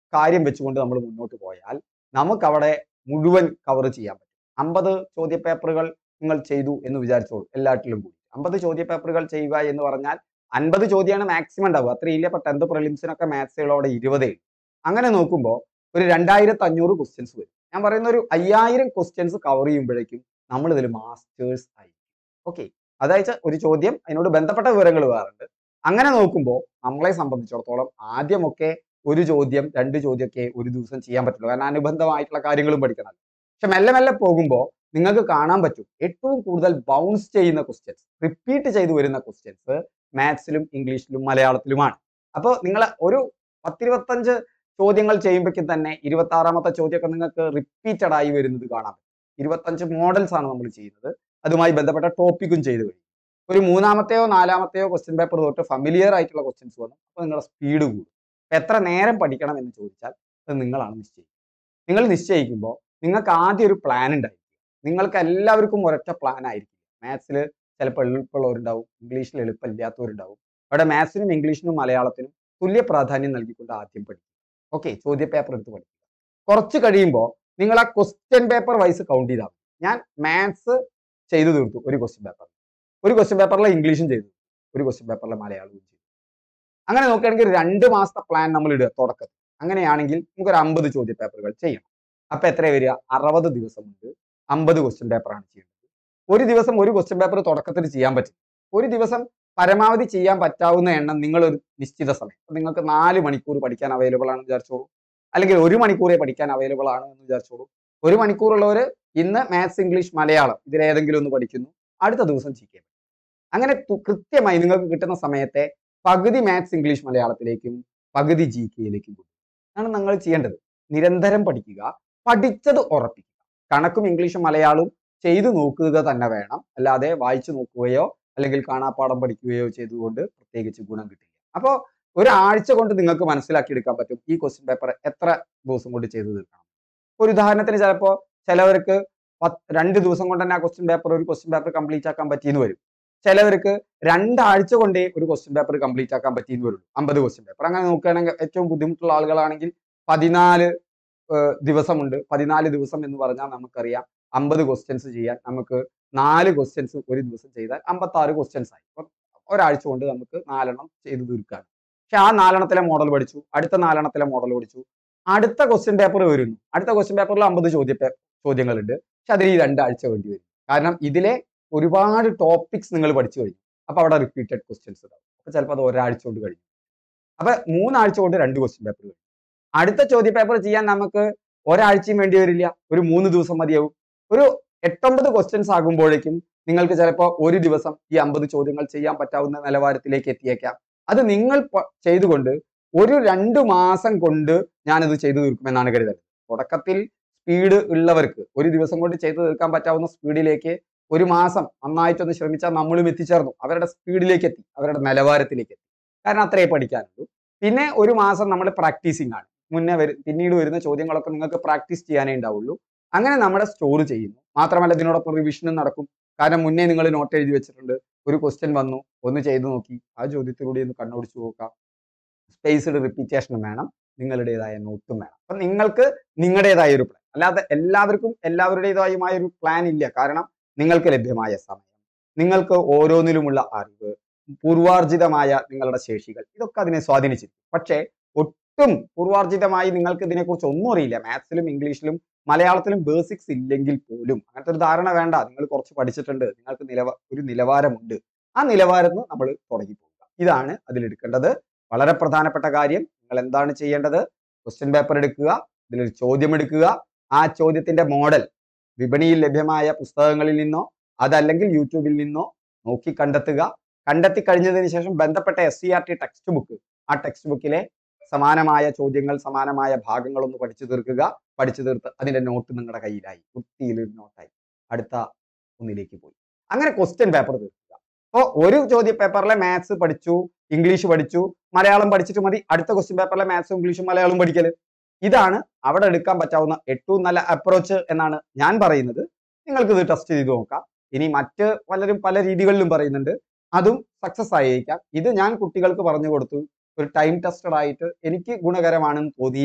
കാര്യം വെച്ചുകൊണ്ട് നമ്മൾ മുന്നോട്ട് പോയാൽ നമുക്കവിടെ മുഴുവൻ കവർ ചെയ്യാൻ പറ്റും അമ്പത് ചോദ്യ പേപ്പറുകൾ നിങ്ങൾ ചെയ്തു എന്ന് വിചാരിച്ചോളൂ എല്ലാറ്റിലും കൂടി അമ്പത് ചോദ്യ പേപ്പറുകൾ ചെയ്യുക എന്ന് പറഞ്ഞാൽ അൻപത് ചോദ്യമാണ് മാക്സിമം ഉണ്ടാവുക അത്രയില്ല ഇപ്പൊ ടെൻത്ത് പ്രിലിംസിനൊക്കെ മാത്സുകളോടെ ഇരുപതേ ഉള്ളൂ. അങ്ങനെ നോക്കുമ്പോൾ ഒരു രണ്ടായിരത്തി അഞ്ഞൂറ് ക്വസ്റ്റ്യൻസ് വരും ഞാൻ പറയുന്ന ഒരു അയ്യായിരം ക്വസ്റ്റ്യൻസ് കവർ ചെയ്യുമ്പോഴേക്കും നമ്മൾ ഇതിൽ മാസ്റ്റേഴ്സ് ആയി ഓക്കെ അതായത് ഒരു ചോദ്യം അതിനോട് ബന്ധപ്പെട്ട വിവരങ്ങൾ വേറുണ്ട് അങ്ങനെ നോക്കുമ്പോൾ നമ്മളെ സംബന്ധിച്ചിടത്തോളം ആദ്യമൊക്കെ ഒരു ചോദ്യം രണ്ട് ചോദ്യമൊക്കെ ഒരു ദിവസം ചെയ്യാൻ പറ്റുള്ളൂ കാരണം അനുബന്ധമായിട്ടുള്ള കാര്യങ്ങളും പഠിക്കണം പക്ഷെ മെല്ലെ മെല്ലെ പോകുമ്പോൾ നിങ്ങൾക്ക് കാണാൻ പറ്റും ഏറ്റവും കൂടുതൽ ബൗൺസ് ചെയ്യുന്ന ക്വസ്റ്റ്യൻസ് റിപ്പീറ്റ് ചെയ്തു വരുന്ന ക്വസ്റ്റ്യൻസ് മാത്സിലും ഇംഗ്ലീഷിലും മലയാളത്തിലുമാണ് അപ്പോൾ നിങ്ങൾ ഒരു പത്തിരുപത്തഞ്ച് ചോദ്യങ്ങൾ ചെയ്യുമ്പോഴേക്കും തന്നെ ഇരുപത്തി ആറാമത്തെ ചോദ്യമൊക്കെ നിങ്ങൾക്ക് റിപ്പീറ്റഡ് ആയി വരുന്നത് കാണാൻ പറ്റും ഇരുപത്തഞ്ച് മോഡൽസ് ആണ് നമ്മൾ ചെയ്യുന്നത് അതുമായി ബന്ധപ്പെട്ട ടോപ്പിക്കും ചെയ്തു കഴിഞ്ഞു ഒരു മൂന്നാമത്തെയോ നാലാമത്തെയോ ക്വസ്റ്റ്യൻ പേപ്പർ തൊട്ട് ഫമിലിയർ ആയിട്ടുള്ള ക്വസ്റ്റ്യൻസ് വന്നു അപ്പോൾ നിങ്ങളുടെ സ്പീഡ് കൂടും അപ്പൊ എത്ര നേരം പഠിക്കണം എന്ന് ചോദിച്ചാൽ അത് നിങ്ങളാണ് നിശ്ചയിക്കുക നിങ്ങൾ നിശ്ചയിക്കുമ്പോൾ നിങ്ങൾക്ക് ആദ്യം ഒരു പ്ലാൻ ഉണ്ടായിരിക്കും നിങ്ങൾക്ക് എല്ലാവർക്കും ഒരൊറ്റ പ്ലാൻ ആയിരിക്കും മാത്സിൽ ചിലപ്പോൾ എളുപ്പമുള്ളവരുണ്ടാവും ഇംഗ്ലീഷിൽ എളുപ്പമില്ലാത്തവരുണ്ടാവും അവിടെ മാത്സിനും ഇംഗ്ലീഷിനും മലയാളത്തിനും തുല്യ പ്രാധാന്യം നൽകിക്കൊണ്ട് ആദ്യം പഠിക്കുക ഓക്കെ ചോദ്യ പേപ്പർ എടുത്ത് പഠിക്കുക കുറച്ച് കഴിയുമ്പോൾ നിങ്ങൾ ആ ക്വസ്റ്റ്യൻ പേപ്പർ വൈസ് കൗണ്ട് ചെയ്താൽ മതി ഞാൻ മാത്സ് ചെയ്തു തീർത്തു ഒരു ക്വസ്റ്റ്യൻ പേപ്പർ ഒരു ക്വസ്റ്റ്യൻ പേപ്പറിലെ ഇംഗ്ലീഷും ചെയ്തു ഒരു ക്വസ്റ്റ്യൻ പേപ്പറിലെ മലയാളവും ചെയ്തു അങ്ങനെ നോക്കുകയാണെങ്കിൽ രണ്ട് മാസത്തെ പ്ലാൻ നമ്മൾ ഇടുക തുടക്കത്തിൽ അങ്ങനെയാണെങ്കിൽ നമുക്കൊരു അമ്പത് ചോദ്യ പേപ്പറുകൾ ചെയ്യണം അപ്പൊ എത്ര വരിക അറുപത് ദിവസമുണ്ട് അമ്പത് ക്വസ്റ്റ്യൻ പേപ്പറാണ് ചെയ്യേണ്ടത് ഒരു ദിവസം ഒരു ക്വസ്റ്റ്യൻ പേപ്പർ തുടക്കത്തിൽ ചെയ്യാൻ പറ്റും ഒരു ദിവസം പരമാവധി ചെയ്യാൻ പറ്റാവുന്ന എണ്ണം നിങ്ങൾ ഒരു നിശ്ചിത സമയം ഇപ്പൊ നിങ്ങൾക്ക് നാല് മണിക്കൂർ പഠിക്കാൻ അവൈലബിൾ ആണെന്ന് വിചാരിച്ചോളൂ അല്ലെങ്കിൽ ഒരു മണിക്കൂറേ പഠിക്കാൻ അവൈലബിൾ ആണ് എന്ന് വിചാരിച്ചോളൂ ഒരു മണിക്കൂറുള്ളവർ ഇന്ന് മാത്സ് ഇംഗ്ലീഷ് മലയാളം ഇതിലേതെങ്കിലും ഒന്ന് പഠിക്കുന്നു അടുത്ത ദിവസം ജി കെ അങ്ങനെ തു- കൃത്യമായി നിങ്ങൾക്ക് കിട്ടുന്ന സമയത്തെ പകുതി മാത്സ് ഇംഗ്ലീഷ് മലയാളത്തിലേക്കും പകുതി ജി കെയിലേക്കും കൊടുക്കും അതാണ് നിങ്ങൾ ചെയ്യേണ്ടത് നിരന്തരം പഠിക്കുക പഠിച്ചത് ഉറപ്പിക്കുക കണക്കും ഇംഗ്ലീഷും മലയാളവും ചെയ്തു നോക്കുക തന്നെ വേണം അല്ലാതെ വായിച്ചു നോക്കുകയോ അല്ലെങ്കിൽ കാണാപ്പാഠം പഠിക്കുകയോ ചെയ്തുകൊണ്ട് പ്രത്യേകിച്ച് ഗുണം കിട്ടില്ല അപ്പോൾ ഒരാഴ്ച കൊണ്ട് നിങ്ങൾക്ക് മനസ്സിലാക്കി എടുക്കാൻ പറ്റും ഈ ക്വസ്റ്റ്യൻ പേപ്പർ എത്ര ദിവസം കൊണ്ട് ചെയ്തു തീർക്കണം ഒരു ഉദാഹരണത്തിന് ചിലപ്പോൾ ചിലവർക്ക് പത്ത് രണ്ട് ദിവസം കൊണ്ട് തന്നെ ആ ക്വസ്റ്റ്യൻ പേപ്പർ ഒരു ക്വസ്റ്റ്യൻ പേപ്പർ കംപ്ലീറ്റ് ആക്കാൻ പറ്റിയെന്ന് വരും ചിലവർക്ക് രണ്ടാഴ്ച കൊണ്ടേ ഒരു ക്വസ്റ്റ്യൻ പേപ്പർ കംപ്ലീറ്റ് ആക്കാൻ പറ്റിയെന്ന് വരുള്ളൂ അമ്പത് ക്വസ്റ്റ്യൻ പേപ്പർ അങ്ങനെ നോക്കുകയാണെങ്കിൽ ഏറ്റവും ബുദ്ധിമുട്ടുള്ള ആളുകളാണെങ്കിൽ പതിനാല് ഏഹ് ദിവസമുണ്ട് പതിനാല് ദിവസം എന്ന് പറഞ്ഞാൽ നമുക്കറിയാം അമ്പത് ക്വസ്റ്റ്യൻസ് ചെയ്യാൻ നമുക്ക് നാല് ക്വസ്റ്റ്യൻസ് ഒരു ദിവസം ചെയ്താൽ അമ്പത്തി ആറ് ക്വസ്റ്റ്യൻസ് ആയി അപ്പം ഒരാഴ്ച കൊണ്ട് നമുക്ക് നാലെണ്ണം ചെയ്ത് തീർക്കാണ് പക്ഷെ ആ നാലെണ്ണത്തിലെ മോഡൽ പഠിച്ചു അടുത്ത നാലെണ്ണത്തിലെ മോഡൽ പഠിച്ചു അടുത്ത ക്വസ്റ്റ്യൻ പേപ്പർ വരുന്നു അടുത്ത ക്വസ്റ്റ്യൻ പേപ്പറിൽ അമ്പത് ചോദ്യ പേ- ചോദ്യങ്ങളുണ്ട് പക്ഷെ അതിന് ഈ രണ്ടാഴ്ച വേണ്ടി വരും കാരണം ഇതിലെ ഒരുപാട് ടോപ്പിക്സ് നിങ്ങൾ പഠിച്ചു കഴിഞ്ഞു അപ്പൊ അവിടെ റിപ്പീറ്റഡ് ക്വസ്റ്റ്യൻസ് ഉണ്ടാവും അപ്പൊ ചിലപ്പോൾ അത് ഒരാഴ്ച കൊണ്ട് കഴിഞ്ഞു അപ്പൊ മൂന്നാഴ്ച കൊണ്ട് രണ്ട് ക്വസ്റ്റ്യൻ പേപ്പർ കഴിഞ്ഞു അടുത്ത ചോദ്യ പേപ്പർ ചെയ്യാൻ നമുക്ക് ഒരാഴ്ചയും വേണ്ടി വരില്ല ഒരു മൂന്ന് ദിവസം മതിയാവും ഒരു എട്ടൊമ്പത് ക്വസ്റ്റ്യൻസ് ആകുമ്പോഴേക്കും നിങ്ങൾക്ക് ചിലപ്പോൾ ഒരു ദിവസം ഈ അമ്പത് ചോദ്യങ്ങൾ ചെയ്യാൻ പറ്റാവുന്ന നിലവാരത്തിലേക്ക് എത്തിയേക്കാം അത് നിങ്ങൾ പ- ചെയ്തുകൊണ്ട് ഒരു രണ്ട് മാസം കൊണ്ട് ഞാനിത് ചെയ്തു തീർക്കുമെന്നാണ് കരുതുന്നത് തുടക്കത്തിൽ സ്പീഡ് ഉള്ളവർക്ക് ഒരു ദിവസം കൊണ്ട് ചെയ്തു തീർക്കാൻ പറ്റാവുന്ന സ്പീഡിലേക്ക് ഒരു മാസം നന്നായിട്ടൊന്ന് ശ്രമിച്ചാൽ നമ്മളും എത്തിച്ചേർന്നു അവരുടെ സ്പീഡിലേക്ക് എത്തി അവരുടെ നിലവാരത്തിലേക്ക് എത്തി കാരണം അത്രേ പഠിക്കാനുള്ളൂ പിന്നെ ഒരു മാസം നമ്മൾ പ്രാക്ടീസിങ് ആണ് മുന്നേ വരും പിന്നീട് വരുന്ന ചോദ്യങ്ങളൊക്കെ നിങ്ങൾക്ക് പ്രാക്ടീസ് ചെയ്യാനേ ഉണ്ടാവുള്ളൂ അങ്ങനെ നമ്മുടെ സ്റ്റോർ ചെയ്യുന്നു മാത്രമല്ല ഇതിനോടൊപ്പം റിവിഷനും നടക്കും കാരണം മുന്നേ നിങ്ങൾ നോട്ട് എഴുതി വെച്ചിട്ടുണ്ട് ഒരു ക്വസ്റ്റ്യൻ വന്നു ഒന്ന് ചെയ്തു നോക്കി ആ ചോദ്യത്തിലൂടെ ഒന്ന് കണ്ണോടിച്ച് നോക്കാം സ്പേസ്ഡ് റിപ്പീറ്റേഷനും വേണം നിങ്ങളുടേതായ നോട്ടും വേണം അപ്പൊ നിങ്ങൾക്ക് നിങ്ങളുടേതായ ഒരു പ്ലാൻ അല്ലാതെ എല്ലാവർക്കും എല്ലാവരുടേതായുമായ ഒരു പ്ലാൻ ഇല്ല കാരണം നിങ്ങൾക്ക് ലഭ്യമായ സമയം നിങ്ങൾക്ക് ഓരോന്നിലുമുള്ള അറിവ് പൂർവാർജിതമായ നിങ്ങളുടെ ശേഷികൾ ഇതൊക്കെ അതിനെ സ്വാധീനിച്ചിരിക്കും പക്ഷേ ഒട്ടും പൂർവാർജിതമായി നിങ്ങൾക്ക് ഇതിനെക്കുറിച്ച് ഒന്നും അറിയില്ല മാത്സിലും ഇംഗ്ലീഷിലും മലയാളത്തിലും ബേസിക്സ് ഇല്ലെങ്കിൽ പോലും അങ്ങനത്തെ ഒരു ധാരണ വേണ്ട നിങ്ങൾ കുറച്ച് പഠിച്ചിട്ടുണ്ട് നിങ്ങൾക്ക് നിലവ ഒരു നിലവാരമുണ്ട് ആ നിലവാരത്തിൽ നമ്മൾ തുടങ്ങി പോകുക ഇതാണ് അതിലെടുക്കേണ്ടത് വളരെ പ്രധാനപ്പെട്ട കാര്യം നിങ്ങൾ എന്താണ് ചെയ്യേണ്ടത് ക്വസ്റ്റ്യൻ പേപ്പർ എടുക്കുക ഇതിലൊരു ചോദ്യം എടുക്കുക ആ ചോദ്യത്തിന്റെ മോഡൽ വിപണിയിൽ ലഭ്യമായ പുസ്തകങ്ങളിൽ നിന്നോ അതല്ലെങ്കിൽ യൂട്യൂബിൽ നിന്നോ നോക്കി കണ്ടെത്തുക കണ്ടെത്തി കഴിഞ്ഞതിന് ശേഷം ബന്ധപ്പെട്ട S C R T text book ആ ടെക്സ്റ്റ് ബുക്കിലെ സമാനമായ ചോദ്യങ്ങൾ സമാനമായ ഭാഗങ്ങൾ ഒന്ന് പഠിച്ചു തീർക്കുക പഠിച്ചു തീർത്ത് അതിന്റെ നോട്ട് നിങ്ങളുടെ കയ്യിലായി വൃത്തിയിലൊരു നോട്ടായി അടുത്ത ഒന്നിലേക്ക് പോയി അങ്ങനെ ക്വസ്റ്റ്യൻ പേപ്പർ തീർക്കുക അപ്പോൾ ഒരു ചോദ്യ പേപ്പറിലെ മാത്സ് പഠിച്ചു ഇംഗ്ലീഷ് പഠിച്ചു മലയാളം പഠിച്ചിട്ട് മതി അടുത്ത ക്വസ്റ്റ്യൻ പേപ്പറിലെ മാത്സും ഇംഗ്ലീഷും മലയാളവും പഠിക്കല് ഇതാണ് അവിടെ എടുക്കാൻ പറ്റാവുന്ന ഏറ്റവും നല്ല അപ്രോച്ച് എന്നാണ് ഞാൻ പറയുന്നത് നിങ്ങൾക്ക് ഇത് ടെസ്റ്റ് ചെയ്ത് നോക്കാം ഇനി മറ്റ് പലരും പല രീതികളിലും പറയുന്നുണ്ട് അതും സക്സസ് ആയിരിക്കാം ഇത് ഞാൻ കുട്ടികൾക്ക് പറഞ്ഞു കൊടുത്തു ഒരു ടൈം ടെസ്റ്റഡ് ആയിട്ട് എനിക്ക് ഗുണകരമാണെന്ന് തോന്നിയ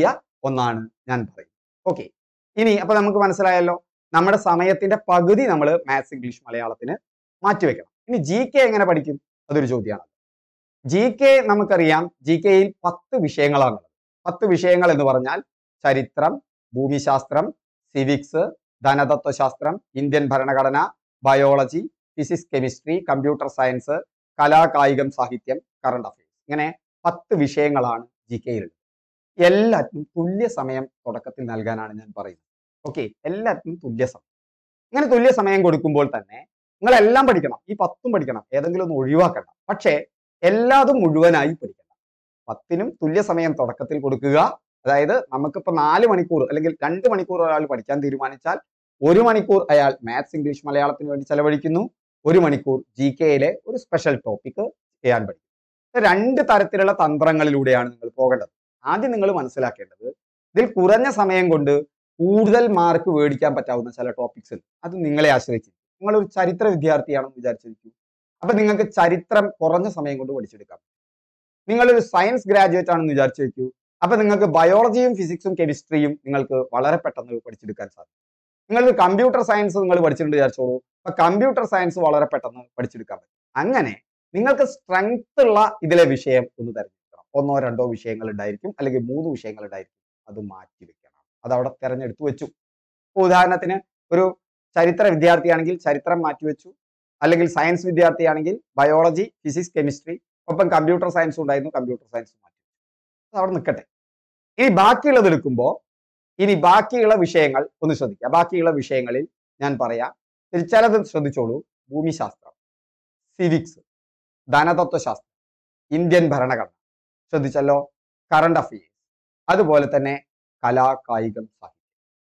ഒന്നാണ് ഞാൻ പറയുന്നത് ഓക്കെ ഇനി അപ്പൊ നമുക്ക് മനസ്സിലായല്ലോ നമ്മുടെ സമയത്തിന്റെ പകുതി നമ്മൾ മാത്സ് ഇംഗ്ലീഷ് മലയാളത്തിന് മാറ്റിവെക്കണം ഇനി ജി കെ എങ്ങനെ പഠിക്കും അതൊരു ചോദ്യമാണ് ജി കെ നമുക്കറിയാം ജി കെയിൽ പത്ത് വിഷയങ്ങളാണുള്ളത് പത്ത് വിഷയങ്ങൾ എന്ന് പറഞ്ഞാൽ ചരിത്രം ഭൂമിശാസ്ത്രം സിവിക്സ് ധനതത്വശാസ്ത്രം ഇന്ത്യൻ ഭരണഘടന biology physics chemistry computer science കലാ കായികം സാഹിത്യം കറണ്ട് അഫയേഴ്സ് ഇങ്ങനെ പത്ത് വിഷയങ്ങളാണ് ജി കെയിലുള്ളത് എല്ലാത്തിനും തുല്യ സമയം തുടക്കത്തിൽ നൽകാനാണ് ഞാൻ പറയുന്നത് ഓക്കെ എല്ലാത്തിനും തുല്യ സമയം ഇങ്ങനെ തുല്യ സമയം കൊടുക്കുമ്പോൾ തന്നെ നിങ്ങൾ എല്ലാം പഠിക്കണം ഈ പത്തും പഠിക്കണം ഏതെങ്കിലും ഒന്ന് ഒഴിവാക്കണ്ട പക്ഷേ എല്ലാതും മുഴുവനായി പഠിക്കണം പത്തിനും തുല്യ സമയം തുടക്കത്തിൽ കൊടുക്കുക അതായത് നമുക്കിപ്പോ നാല് മണിക്കൂർ അല്ലെങ്കിൽ രണ്ട് മണിക്കൂർ ഒരാൾ പഠിക്കാൻ തീരുമാനിച്ചാൽ ഒരു മണിക്കൂർ അയാൾ മാത്സ് ഇംഗ്ലീഷ് മലയാളത്തിന് വേണ്ടി ചെലവഴിക്കുന്നു ഒരു മണിക്കൂർ ജി കെയിലെ ഒരു സ്പെഷ്യൽ ടോപ്പിക് ചെയ്യാൻ പഠിക്കും രണ്ട് തരത്തിലുള്ള തന്ത്രങ്ങളിലൂടെയാണ് നിങ്ങൾ പോകേണ്ടത് ആദ്യം നിങ്ങൾ മനസ്സിലാക്കേണ്ടത് ഇതിൽ കുറഞ്ഞ സമയം കൊണ്ട് കൂടുതൽ മാർക്ക് മേടിക്കാൻ പറ്റാവുന്ന ചില ടോപ്പിക്സ് അത് നിങ്ങളെ ആശ്രയിച്ചിരിക്കും നിങ്ങൾ ഒരു ചരിത്ര വിദ്യാർത്ഥിയാണെന്ന് വിചാരിച്ചിരിക്കും അപ്പൊ നിങ്ങൾക്ക് ചരിത്രം കുറഞ്ഞ സമയം കൊണ്ട് പഠിച്ചെടുക്കാം നിങ്ങളൊരു സയൻസ് ഗ്രാജുവേറ്റ് ആണെന്ന് വിചാരിച്ചു വെക്കൂ അപ്പൊ നിങ്ങൾക്ക് ബയോളജിയും ഫിസിക്സും കെമിസ്ട്രിയും നിങ്ങൾക്ക് വളരെ പെട്ടെന്ന് പഠിച്ചെടുക്കാൻ സാധിക്കും നിങ്ങൾ കമ്പ്യൂട്ടർ സയൻസ് നിങ്ങൾ പഠിച്ചിട്ടുണ്ട് വിചാരിച്ചോളൂ അപ്പൊ കമ്പ്യൂട്ടർ സയൻസ് വളരെ പെട്ടെന്ന് പഠിച്ചെടുക്കാൻ പറ്റും അങ്ങനെ നിങ്ങൾക്ക് സ്ട്രെങ്ത് ഉള്ള ഇതിലെ വിഷയം ഒന്ന് തിരഞ്ഞെടുക്കണം ഒന്നോ രണ്ടോ വിഷയങ്ങൾ ഉണ്ടായിരിക്കും അല്ലെങ്കിൽ മൂന്ന് വിഷയങ്ങൾ ഉണ്ടായിരിക്കും അത് മാറ്റി വെക്കണം അത് അവിടെ തിരഞ്ഞെടുത്ത് വെച്ചു ഇപ്പൊ ഉദാഹരണത്തിന് ഒരു ചരിത്ര വിദ്യാർത്ഥിയാണെങ്കിൽ ചരിത്രം മാറ്റിവെച്ചു അല്ലെങ്കിൽ സയൻസ് വിദ്യാർത്ഥിയാണെങ്കിൽ ബയോളജി ഫിസിക്സ് കെമിസ്ട്രി ഒപ്പം കമ്പ്യൂട്ടർ സയൻസ് ഉണ്ടായിരുന്നു കമ്പ്യൂട്ടർ സയൻസ് മാറ്റി അത് അവിടെ നിൽക്കട്ടെ ഇനി ബാക്കിയുള്ളത് എടുക്കുമ്പോൾ ഇനി ബാക്കിയുള്ള വിഷയങ്ങൾ ഒന്ന് ശ്രദ്ധിക്കുക ബാക്കിയുള്ള വിഷയങ്ങളിൽ ഞാൻ പറയാം ഇതിൽ ചിലത് ശ്രദ്ധിച്ചോളൂ ഭൂമിശാസ്ത്രം സിവിക്സ് ധനതത്വശാസ്ത്രം ഇന്ത്യൻ ഭരണഘടന ശ്രദ്ധിച്ചല്ലോ കറണ്ട് അഫയേഴ്സ് അതുപോലെ തന്നെ കലാ കായികം സാഹിത്യം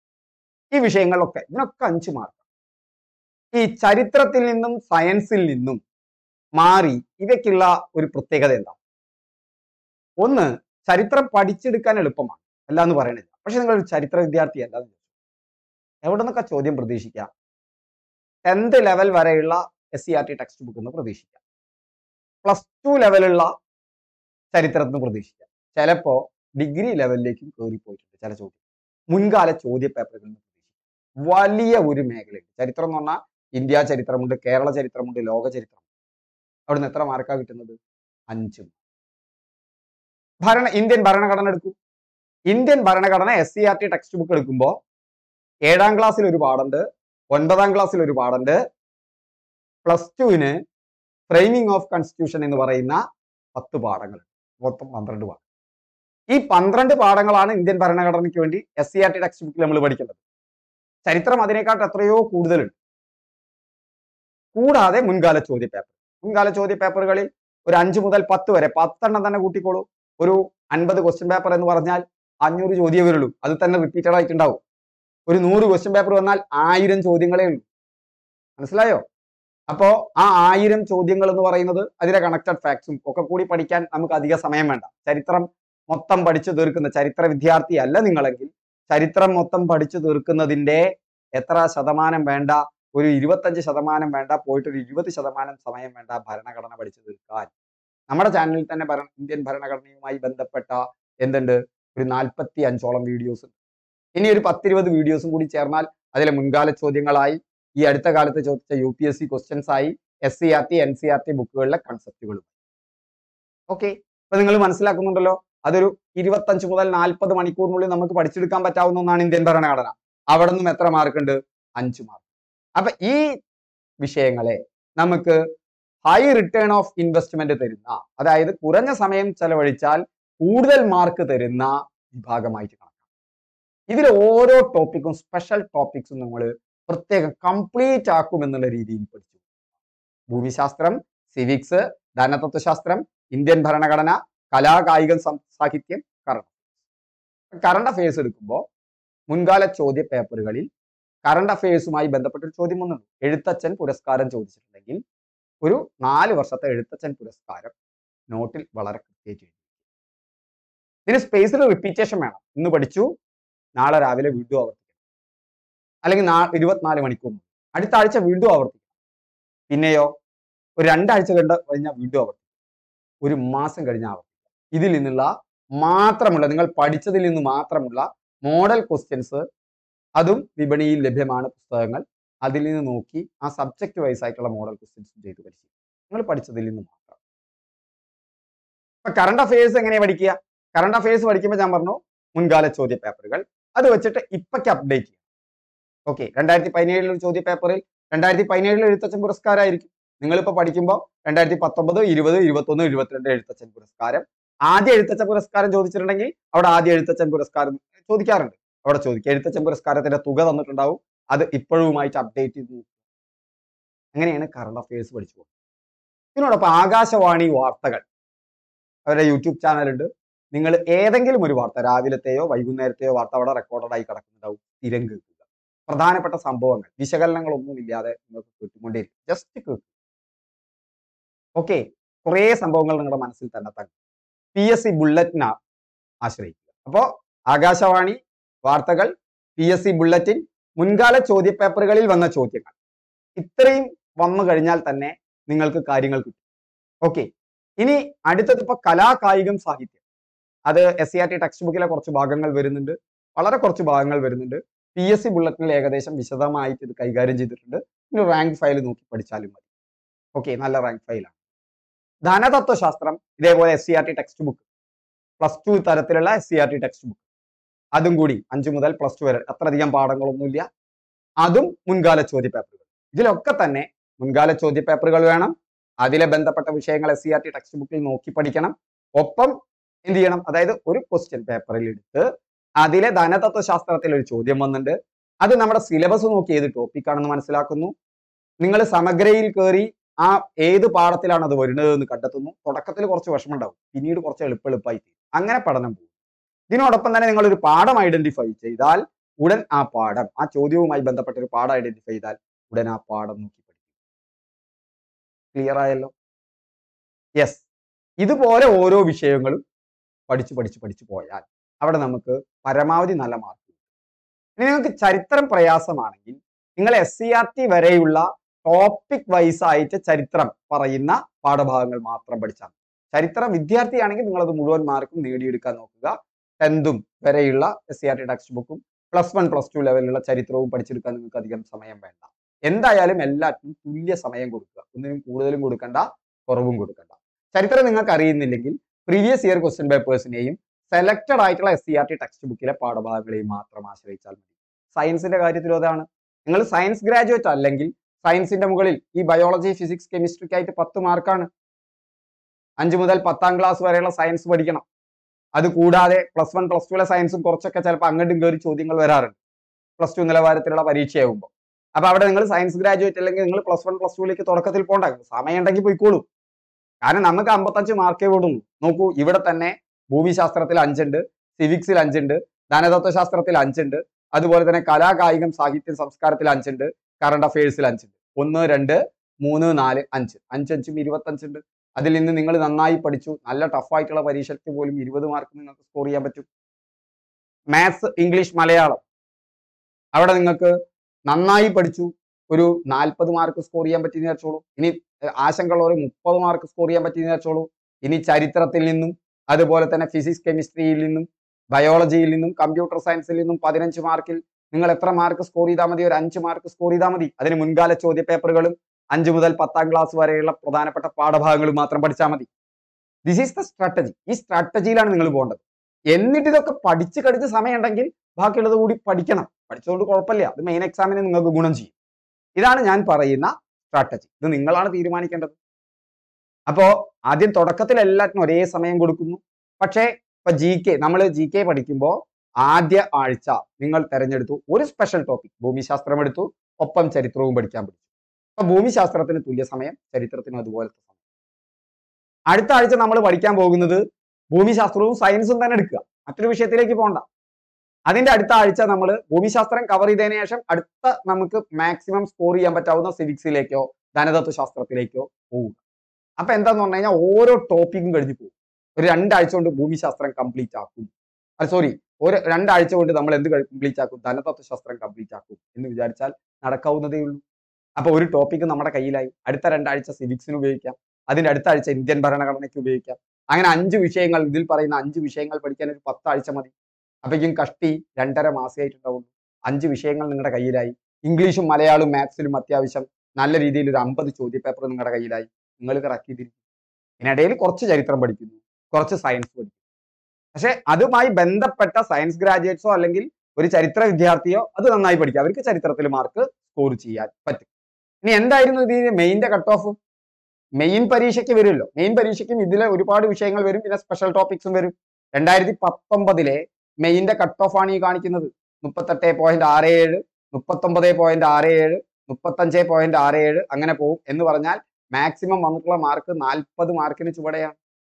ഈ വിഷയങ്ങളൊക്കെ ഇതിനൊക്കെ അഞ്ച് മാർക്ക് ഈ ചരിത്രത്തിൽ നിന്നും സയൻസിൽ നിന്നും മാറി ഇവയ്ക്കുള്ള ഒരു പ്രത്യേകത എന്താ ഒന്ന് ചരിത്രം പഠിച്ചെടുക്കാൻ എളുപ്പമാണ് അല്ല എന്ന് പറയണില്ല പക്ഷെ നിങ്ങൾ ഒരു ചരിത്ര വിദ്യാർത്ഥി അല്ലാന്ന് ചോദിച്ചു എവിടെ നിന്നൊക്കെ ചോദ്യം പ്രതീക്ഷിക്കാം ടെൻത്ത് ലെവൽ വരെയുള്ള S C R T text book എന്ന് പ്രതീക്ഷിക്കാം പ്ലസ് ടു ലെവലുള്ള ചരിത്രത്തിന് പ്രതീക്ഷിക്കാം ചിലപ്പോ ഡിഗ്രി ലെവലിലേക്കും കയറിപ്പോയിട്ടുണ്ട് ചില ചോദ്യം മുൻകാല ചോദ്യ പേപ്പറുകളിൽ നിന്ന് പ്രതീക്ഷിക്കാം വലിയ ഒരു മേഖലയുണ്ട് ചരിത്രം എന്ന് പറഞ്ഞാൽ ഇന്ത്യ ചരിത്രമുണ്ട് കേരള ചരിത്രമുണ്ട് ലോക ചരിത്രമുണ്ട് അവിടുന്ന് എത്ര മാർക്കാണ് കിട്ടുന്നത് അഞ്ച് ഭരണ ഇന്ത്യൻ ഭരണഘടന എടുക്കൂ ഇന്ത്യൻ ഭരണഘടന S C R T text book എടുക്കുമ്പോൾ ഏഴാം ക്ലാസ്സിൽ ഒരു പാടുണ്ട് ഒൻപതാം ക്ലാസ്സിൽ ഒരു പാടുണ്ട് പ്ലസ് ടുവിന് ഫ്രെയിമിംഗ് ഓഫ് കോൺസ്റ്റിറ്റ്യൂഷൻ എന്ന് പറയുന്ന പത്ത് പാഠങ്ങൾ മൊത്തം പന്ത്രണ്ട് പാഠം ഈ പന്ത്രണ്ട് പാഠങ്ങളാണ് ഇന്ത്യൻ ഭരണഘടനയ്ക്ക് വേണ്ടി S C R T text ബുക്കിൽ നമ്മൾ പഠിക്കുന്നത് ചരിത്രം അതിനേക്കാട്ട് എത്രയോ കൂടുതലുണ്ട് കൂടാതെ മുൻകാല ചോദ്യ പേപ്പർ മുൻകാല ചോദ്യ പേപ്പറുകളിൽ ഒരു അഞ്ച് മുതൽ പത്ത് വരെ പത്തെണ്ണം തന്നെ കൂട്ടിക്കോളൂ ഒരു അൻപത് ക്വസ്റ്റ്യൻ പേപ്പർ എന്ന് പറഞ്ഞാൽ അഞ്ഞൂറ് ചോദ്യമേ വരുള്ളൂ അത് തന്നെ റിപ്പീറ്റഡ് ആയിട്ടുണ്ടാവും ഒരു നൂറ് ക്വസ്റ്റ്യൻ പേപ്പർ വന്നാൽ ആയിരം ചോദ്യങ്ങളേ ഉള്ളൂ മനസ്സിലായോ അപ്പോ ആ ആയിരം ചോദ്യങ്ങൾ എന്ന് പറയുന്നത് അതിലെ കണക്റ്റഡ് ഫാക്ട്സും ഒക്കെ കൂടി പഠിക്കാൻ നമുക്ക് അധിക സമയം വേണ്ട ചരിത്രം മൊത്തം പഠിച്ചു തീർക്കുന്ന ചരിത്ര വിദ്യാർത്ഥി അല്ല നിങ്ങളെങ്കിൽ ചരിത്രം മൊത്തം പഠിച്ചു തീർക്കുന്നതിന്റെ എത്ര ശതമാനം വേണ്ട ഒരു ഇരുപത്തഞ്ച് ശതമാനം വേണ്ട പോയിട്ട് ഒരു ഇരുപത് ശതമാനം സമയം വേണ്ട ഭരണഘടന പഠിച്ചു തീർക്കാൻ നമ്മുടെ ചാനലിൽ തന്നെ ഭരണ ഇന്ത്യൻ ഭരണഘടനയുമായി ബന്ധപ്പെട്ട എന്തുണ്ട് ഒരു നാൽപ്പത്തി അഞ്ചോളം വീഡിയോസ് ഉണ്ട് ഇനി ഒരു പത്തിരുപത് വീഡിയോസും കൂടി ചേർന്നാൽ അതിലെ മുൻകാല ചോദ്യങ്ങളായി ഈ അടുത്ത കാലത്ത് ചോദിച്ച U P S C questions ആയി S C R T N C R T ബുക്കുകളിലെ കൺസെപ്റ്റുകളും ഓക്കെ അപ്പൊ നിങ്ങൾ മനസ്സിലാക്കുന്നുണ്ടല്ലോ അതൊരു ഇരുപത്തഞ്ച് മുതൽ നാൽപ്പത് മണിക്കൂറിനുള്ളിൽ നമുക്ക് പഠിച്ചെടുക്കാൻ പറ്റാവുന്ന ഒന്നാണ് ഇന്ത്യൻ ഭരണഘടന അവിടെ നിന്നും എത്ര മാർക്ക് ഉണ്ട് അഞ്ച് മാർക്ക് അപ്പൊ ഈ വിഷയങ്ങളെ നമുക്ക് ഹൈ റിട്ടേൺ ഓഫ് ഇൻവെസ്റ്റ്മെന്റ് തരുന്ന അതായത് കുറഞ്ഞ സമയം ചെലവഴിച്ചാൽ കൂടുതൽ മാർക്ക് തരുന്ന വിഭാഗമായിട്ട് കണക്കാക്കാം ഇതിൽ ഓരോ ടോപ്പിക്കും സ്പെഷ്യൽ ടോപ്പിക്സും നമ്മൾ പ്രത്യേകം കംപ്ലീറ്റ് ആക്കും എന്നുള്ള രീതിയിൽ പഠിച്ചു ഭൂമിശാസ്ത്രം സിവിക്സ് ധനതത്വശാസ്ത്രം ഇന്ത്യൻ ഭരണഘടന കലാ കായികം സം- സാഹിത്യം കറണ്ട് കറണ്ട് അഫയേഴ്സ് എടുക്കുമ്പോൾ മുൻകാല ചോദ്യ പേപ്പറുകളിൽ കറണ്ട് അഫയേഴ്സുമായി ബന്ധപ്പെട്ട ഒരു ചോദ്യം വന്നിട്ടുണ്ട് എഴുത്തച്ഛൻ പുരസ്കാരം ചോദിച്ചിട്ടുണ്ടെങ്കിൽ ഒരു നാല് വർഷത്തെ എഴുത്തച്ഛൻ പുരസ്കാരം നോട്ടിൽ വളരെ കൃത്യമായിട്ട് എഴുതി ഇതിന് സ്പേസിൽ റിപ്പീറ്റേഷൻ വേണം ഇന്ന് പഠിച്ചു നാളെ രാവിലെ വീണ്ടും ആവർത്തിക്കണം അല്ലെങ്കിൽ നാ ഇരുപത്തിനാല് മണിക്കൂർ മുമ്പ്. അടുത്ത ആഴ്ച വീണ്ടും ആവർത്തിക്കണം പിന്നെയോ ഒരു രണ്ടാഴ്ച കണ്ട് കഴിഞ്ഞാൽ വീണ്ടും ആവർത്തിക്കും ഒരു മാസം കഴിഞ്ഞാൽ ആവർത്തിക്കാം ഇതിൽ നിന്നുള്ള മാത്രമുള്ള നിങ്ങൾ പഠിച്ചതിൽ നിന്ന് മാത്രമുള്ള മോഡൽ ക്വസ്റ്റ്യൻസ് അതും വിപണിയിൽ ലഭ്യമാണ് പുസ്തകങ്ങൾ അതിൽ നിന്ന് നോക്കി ആ സബ്ജക്ട് വൈസ് ആയിട്ടുള്ള മോഡൽ ക്വസ്റ്റ്യൻസും ചെയ്ത് പരിശീലിക്കും നിങ്ങൾ പഠിച്ചതിൽ നിന്ന് മാത്രം ഇപ്പൊ കറണ്ട് അഫയേഴ്സ് എങ്ങനെ പഠിക്കുക കറണ്ട് അഫയേഴ്സ് പഠിക്കുമ്പോൾ ഞാൻ പറഞ്ഞു മുൻകാല ചോദ്യ പേപ്പറുകൾ അത് വെച്ചിട്ട് ഇപ്പൊക്കെ അപ്ഡേറ്റ് ചെയ്യണം ഓക്കെ രണ്ടായിരത്തി പതിനേഴിൽ ഒരു ചോദ്യ പേപ്പറിൽ രണ്ടായിരത്തി പതിനേഴിൽ എഴുത്തച്ഛൻ പുരസ്കാരമായിരിക്കും നിങ്ങളിപ്പോൾ പഠിക്കുമ്പോൾ രണ്ടായിരത്തി പത്തൊമ്പത് ഇരുപത് ഇരുപത്തൊന്ന് എഴുപത്തിരണ്ട് എഴുത്തച്ഛൻ പുരസ്കാരം ആദ്യ എഴുത്തച്ഛൻ പുരസ്കാരം ചോദിച്ചിട്ടുണ്ടെങ്കിൽ അവിടെ ആദ്യ എഴുത്തച്ഛൻ പുരസ്കാരം ചോദിക്കാറുണ്ട് അവിടെ ചോദിക്കുക എഴുത്തച്ഛൻ പുരസ്കാരത്തിന്റെ തുക തന്നിട്ടുണ്ടാവും അത് ഇപ്പോഴുമായിട്ട് അപ്ഡേറ്റ് ചെയ്ത് നോക്കുക അങ്ങനെയാണ് കറണ്ട് അഫയേഴ്സ് പഠിച്ചു പോകുന്നത് ഇതിനോടൊപ്പം ആകാശവാണി വാർത്തകൾ അവരുടെ യൂട്യൂബ് ചാനലുണ്ട് നിങ്ങൾ ഏതെങ്കിലും ഒരു വാർത്ത രാവിലത്തെയോ വൈകുന്നേരത്തെയോ വാർത്ത അവിടെ റെക്കോർഡായി കിടക്കുന്നുണ്ടാവും സ്ഥിരം കേൾക്കുക പ്രധാനപ്പെട്ട സംഭവങ്ങൾ വിശകലനങ്ങളൊന്നും ഇല്ലാതെ നിങ്ങൾക്ക് കേട്ടുകൊണ്ടേയിരിക്കും ജസ്റ്റ് കേൾക്കുക ഓക്കെ കുറേ സംഭവങ്ങൾ നിങ്ങളുടെ മനസ്സിൽ തന്നെ തങ്ങും പി എസ് സി ബുള്ളറ്റിനെ ആശ്രയിക്കുക അപ്പോൾ ആകാശവാണി വാർത്തകൾ പി എസ് സി ബുള്ളറ്റിൻ മുൻകാല ചോദ്യപേപ്പറുകളിൽ വന്ന ചോദ്യങ്ങൾ ഇത്രയും വന്നു കഴിഞ്ഞാൽ തന്നെ നിങ്ങൾക്ക് കാര്യങ്ങൾ കിട്ടും ഓക്കെ ഇനി അടുത്തത് ഇപ്പൊ കലാകായികം സാഹിത്യം അത് S C R T text ബുക്കിലെ കുറച്ച് ഭാഗങ്ങൾ വരുന്നുണ്ട് വളരെ കുറച്ച് ഭാഗങ്ങൾ വരുന്നുണ്ട് പി എസ് സി ബുള്ളറ്റിനിൽ ഏകദേശം വിശദമായിട്ട് ഇത് കൈകാര്യം ചെയ്തിട്ടുണ്ട് ഇനി റാങ്ക് ഫയൽ നോക്കി പഠിച്ചാലും മതി ഓക്കെ നല്ല റാങ്ക് ഫയലാണ് ധനതത്വശാസ്ത്രം ഇതേപോലെ S C R T text book plus two തരത്തിലുള്ള S C R T text book അതും കൂടി അഞ്ചു മുതൽ പ്ലസ് ടു വരെ അത്രയധികം പാഠങ്ങളൊന്നുമില്ല അതും മുൻകാല ചോദ്യ പേപ്പറുകൾ ഇതിലൊക്കെ തന്നെ മുൻകാല ചോദ്യ പേപ്പറുകൾ വേണം അതിലെ ബന്ധപ്പെട്ട വിഷയങ്ങൾ S C R T text ബുക്കിൽ നോക്കി പഠിക്കണം ഒപ്പം എന്ത് ചെയ്യണം അതായത് ഒരു ക്വസ്റ്റ്യൻ പേപ്പറിൽ എടുത്ത് അതിലെ ധനതത്വശാസ്ത്രത്തിൽ ഒരു ചോദ്യം വന്നിട്ടുണ്ട് അത് നമ്മുടെ സിലബസ് നോക്കി ഏത് ടോപ്പിക് ആണെന്ന് മനസ്സിലാക്കുന്നു നിങ്ങൾ സമഗ്രയിൽ കയറി ആ ഏത് പാഠത്തിലാണ് അത് വരുന്നത് എന്ന് കണ്ടെത്തുന്നു തുടക്കത്തിൽ കുറച്ച് വിഷമം ഉണ്ടാവും പിന്നീട് കുറച്ച് എളുപ്പ എളുപ്പമായി തീരും അങ്ങനെ പഠനം പോകും ഇതിനോടൊപ്പം തന്നെ നിങ്ങൾ ഒരു പാഠം ഐഡന്റിഫൈ ചെയ്താൽ ഉടൻ ആ പാഠം ആ ചോദ്യവുമായി ബന്ധപ്പെട്ട ഒരു പാഠം ഐഡന്റിഫൈ ചെയ്താൽ ഉടൻ ആ പാഠം നോക്കി പഠിക്കും ക്ലിയർ ആയല്ലോ യെസ് ഇതുപോലെ ഓരോ വിഷയങ്ങളും പഠിച്ച് പഠിച്ച് പഠിച്ച് പോയാൽ അവിടെ നമുക്ക് പരമാവധി നല്ല മാർക്ക് കിട്ടും ഇനി നിങ്ങൾക്ക് ചരിത്രം പ്രയാസമാണെങ്കിൽ നിങ്ങൾ എസ് സി ആർ ടി വരെയുള്ള ടോപ്പിക് വൈസ് ആയിട്ട് ചരിത്രം പറയുന്ന പാഠഭാഗങ്ങൾ മാത്രം പഠിച്ചാൽ മതി. ചരിത്ര വിദ്യാർത്ഥിയാണെങ്കിൽ നിങ്ങൾ അത് മുഴുവൻ മാർക്കും നേടിയെടുക്കാൻ നോക്കുക ടെൻത്തും വരെയുള്ള S C R T text ബുക്കും പ്ലസ് വൺ പ്ലസ് ടു ലെവലിലുള്ള ചരിത്രവും പഠിച്ചെടുക്കാൻ നിങ്ങൾക്ക് അധികം സമയം വേണ്ട എന്തായാലും എല്ലാറ്റിനും തുല്യ സമയം കൊടുക്കുക ഒന്നിനും കൂടുതലും കൊടുക്കണ്ട കുറവും കൊടുക്കണ്ട ചരിത്രം നിങ്ങൾക്ക് അറിയുന്നില്ലെങ്കിൽ പ്രീവിയസ് ഇയർ ക്വസ്റ്റ്യൻ പേപ്പേഴ്സിനെയും സെലക്ടഡ് ആയിട്ടുള്ള S C R T text ബുക്കിലെ പാഠഭാഗങ്ങളെയും മാത്രം ആശ്രയിച്ചാൽ മതി സയൻസിന്റെ കാര്യത്തിലും അതാണ് നിങ്ങൾ സയൻസ് ഗ്രാജുവേറ്റ് അല്ലെങ്കിൽ സയൻസിന്റെ മുകളിൽ ഈ ബയോളജി ഫിസിക്സ് കെമിസ്ട്രിക്കായിട്ട് പത്ത് മാർക്കാണ് അഞ്ച് മുതൽ പത്താം ക്ലാസ് വരെയുള്ള സയൻസ് പഠിക്കണം അത് കൂടാതെ പ്ലസ് വൺ പ്ലസ് ടുവിലെ സയൻസും കുറച്ചൊക്കെ ചിലപ്പോൾ അങ്ങോട്ടും കയറി ചോദ്യങ്ങൾ വരാറുണ്ട് പ്ലസ് ടു നിലവാരത്തിലുള്ള പരീക്ഷയാകുമ്പോൾ അപ്പൊ അവിടെ നിങ്ങൾ സയൻസ് ഗ്രാജുവേറ്റ് അല്ലെങ്കിൽ നിങ്ങൾ പ്ലസ് വൺ പ്ലസ് ടുവിലേക്ക് തുടക്കത്തിൽ പോകണ്ട സമയം ഉണ്ടെങ്കിൽ പോയിക്കോളൂ കാരണം നമുക്ക് അമ്പത്തഞ്ച് മാർക്കേ വിടുള്ളൂ നോക്കൂ ഇവിടെ തന്നെ ഭൂമിശാസ്ത്രത്തിൽ അഞ്ചുണ്ട് സിവിക്സിൽ അഞ്ചുണ്ട് ധനതത്വശാസ്ത്രത്തിൽ അഞ്ചുണ്ട് അതുപോലെ തന്നെ കലാ കായികം സാഹിത്യം സംസ്കാരത്തിൽ അഞ്ചുണ്ട് കറണ്ട് അഫയേഴ്സിൽ അഞ്ചുണ്ട് ഒന്ന് രണ്ട് മൂന്ന് നാല് അഞ്ച് അഞ്ചഞ്ചും ഇരുപത്തഞ്ചുണ്ട് അതിൽ നിന്ന് നിങ്ങൾ നന്നായി പഠിച്ചു നല്ല ടഫായിട്ടുള്ള പരീക്ഷയ്ക്ക് പോലും ഇരുപത് മാർക്ക് നിങ്ങൾക്ക് സ്കോർ ചെയ്യാൻ പറ്റും മാത്സ് ഇംഗ്ലീഷ് മലയാളം അവിടെ നിങ്ങൾക്ക് നന്നായി പഠിച്ചു ഒരു നാൽപ്പത് മാർക്ക് സ്കോർ ചെയ്യാൻ പറ്റി വിചാരിച്ചോളൂ ഇനി ഏഹ്, ആശങ്കയുള്ള ഒരു മുപ്പത് മാർക്ക് സ്കോർ ചെയ്യാൻ പറ്റി വിചാരിച്ചോളൂ ഇനി ചരിത്രത്തിൽ നിന്നും അതുപോലെ തന്നെ ഫിസിക്സ് കെമിസ്ട്രിയിൽ നിന്നും ബയോളജിയിൽ നിന്നും കമ്പ്യൂട്ടർ സയൻസിൽ നിന്നും പതിനഞ്ച് മാർക്കിൽ നിങ്ങൾ എത്ര മാർക്ക് സ്കോർ ചെയ്താൽ മതി ഒരു അഞ്ച് മാർക്ക് സ്കോർ ചെയ്താൽ മതി അതിന് മുൻകാല ചോദ്യ പേപ്പറുകളും അഞ്ച് മുതൽ പത്താം ക്ലാസ് വരെയുള്ള പ്രധാനപ്പെട്ട പാഠഭാഗങ്ങളും മാത്രം പഠിച്ചാൽ മതി ദിസ് ഈസ് ദ സ്ട്രാറ്റജി ഈ സ്ട്രാറ്റജിയിലാണ് നിങ്ങൾ പോകേണ്ടത് എന്നിട്ട് ഇതൊക്കെ പഠിച്ച് കടിച്ച് സമയമുണ്ടെങ്കിൽ ബാക്കിയുള്ളത് കൂടി പഠിക്കണം പഠിച്ചതുകൊണ്ട് കുഴപ്പമില്ല അത് മെയിൻ എക്സാമിന് നിങ്ങൾക്ക് ഗുണം ചെയ്യും ഇതാണ് ഞാൻ പറയുന്ന സ്ട്രാറ്റജി ഇത് നിങ്ങളാണ് തീരുമാനിക്കേണ്ടത് അപ്പോ ആദ്യം തുടക്കത്തിൽ എല്ലാത്തിനും ഒരേ സമയം കൊടുക്കുന്നു പക്ഷേ ഇപ്പൊ ജി കെ നമ്മൾ ജി കെ പഠിക്കുമ്പോൾ ആദ്യ ആഴ്ച നിങ്ങൾ തെരഞ്ഞെടുത്തു ഒരു സ്പെഷ്യൽ ടോപ്പിക് ഭൂമിശാസ്ത്രം എടുത്തു ഒപ്പം ചരിത്രവും പഠിക്കാൻ പഠിച്ചു അപ്പൊ ഭൂമിശാസ്ത്രത്തിന് തുല്യ സമയം ചരിത്രത്തിനും അതുപോലത്തെ സമയം അടുത്ത ആഴ്ച നമ്മൾ പഠിക്കാൻ പോകുന്നത് ഭൂമിശാസ്ത്രവും സയൻസും തന്നെ എടുക്കുക മറ്റൊരു വിഷയത്തിലേക്ക് പോകണ്ട അതിന്റെ അടുത്ത ആഴ്ച നമ്മൾ ഭൂമിശാസ്ത്രം കവർ ചെയ്തതിനു ശേഷം അടുത്ത നമുക്ക് മാക്സിമം സ്കോർ ചെയ്യാൻ പറ്റാവുന്ന സിവിക്സിലേക്കോ ധനതത്വശാസ്ത്രത്തിലേക്കോ പോവുക അപ്പൊ എന്താന്ന് പറഞ്ഞു കഴിഞ്ഞാൽ ഓരോ ടോപ്പിക്കും കഴിഞ്ഞു പോകും ഒരു രണ്ടാഴ്ച കൊണ്ട് ഭൂമിശാസ്ത്രം കംപ്ലീറ്റ് ആക്കും സോറി ഒരു രണ്ടാഴ്ച കൊണ്ട് നമ്മൾ എന്ത് കംപ്ലീറ്റ് ആക്കും ധനതത്വശാസ്ത്രം കംപ്ലീറ്റ് ആക്കും എന്ന് വിചാരിച്ചാൽ നടക്കാവുന്നതേ ഉള്ളൂ അപ്പൊ ഒരു ടോപ്പിക്ക് നമ്മുടെ കയ്യിലായി അടുത്ത രണ്ടാഴ്ച സിവിക്സിന് ഉപയോഗിക്കാം അതിന്റെ അടുത്ത ആഴ്ച ഇന്ത്യൻ ഭരണഘടനയ്ക്ക് ഉപയോഗിക്കാം അങ്ങനെ അഞ്ച് വിഷയങ്ങൾ ഇതിൽ പറയുന്ന അഞ്ച് വിഷയങ്ങൾ പഠിക്കാൻ ഒരു പത്താഴ്ച മതി അപ്പോഴേക്കും കഷ്ടി രണ്ടര മാസമായിട്ടുണ്ടാവുള്ളൂ അഞ്ച് വിഷയങ്ങൾ നിങ്ങളുടെ കയ്യിലായി ഇംഗ്ലീഷും മലയാളവും മാത്സിലും അത്യാവശ്യം നല്ല രീതിയിൽ ഒരു അമ്പത് ചോദ്യ പേപ്പർ നിങ്ങളുടെ കയ്യിലായി നിങ്ങൾ കറക്റ്റ് ചെയ്തിരിക്കും ഇതിനിടയിൽ കുറച്ച് ചരിത്രം പഠിക്കുന്നു കുറച്ച് സയൻസ് പഠിക്കുന്നു പക്ഷെ അതുമായി ബന്ധപ്പെട്ട സയൻസ് ഗ്രാജുവേറ്റ്സോ അല്ലെങ്കിൽ ഒരു ചരിത്ര വിദ്യാർത്ഥിയോ അത് നന്നായി പഠിക്കുക അവർക്ക് ചരിത്രത്തിൽ മാർക്ക് സ്കോർ ചെയ്യാൻ പറ്റും ഇനി എന്തായിരുന്നു ഇതിന് മെയിൻ്റെ കട്ട് ഓഫ് മെയിൻ പരീക്ഷയ്ക്ക് വരുമല്ലോ മെയിൻ പരീക്ഷയ്ക്കും ഇതിലെ ഒരുപാട് വിഷയങ്ങൾ വരും പിന്നെ സ്പെഷ്യൽ ടോപ്പിക്സും വരും രണ്ടായിരത്തി പത്തൊമ്പതിലെ മെയിൻ്റെ കട്ട് ഓഫ് ആണ് ഈ കാണിക്കുന്നത് മുപ്പത്തെട്ട് പോയിന്റ് ആറ് ഏഴ് മുപ്പത്തൊമ്പത് പോയിന്റ് ആറ് ഏഴ് മുപ്പത്തഞ്ച് പോയിന്റ് ആറ് ഏഴ് അങ്ങനെ പോകും എന്ന് പറഞ്ഞാൽ മാക്സിമം വന്നിട്ടുള്ള മാർക്ക് നാൽപ്പത് മാർക്കിന് ചുവടെയാണ്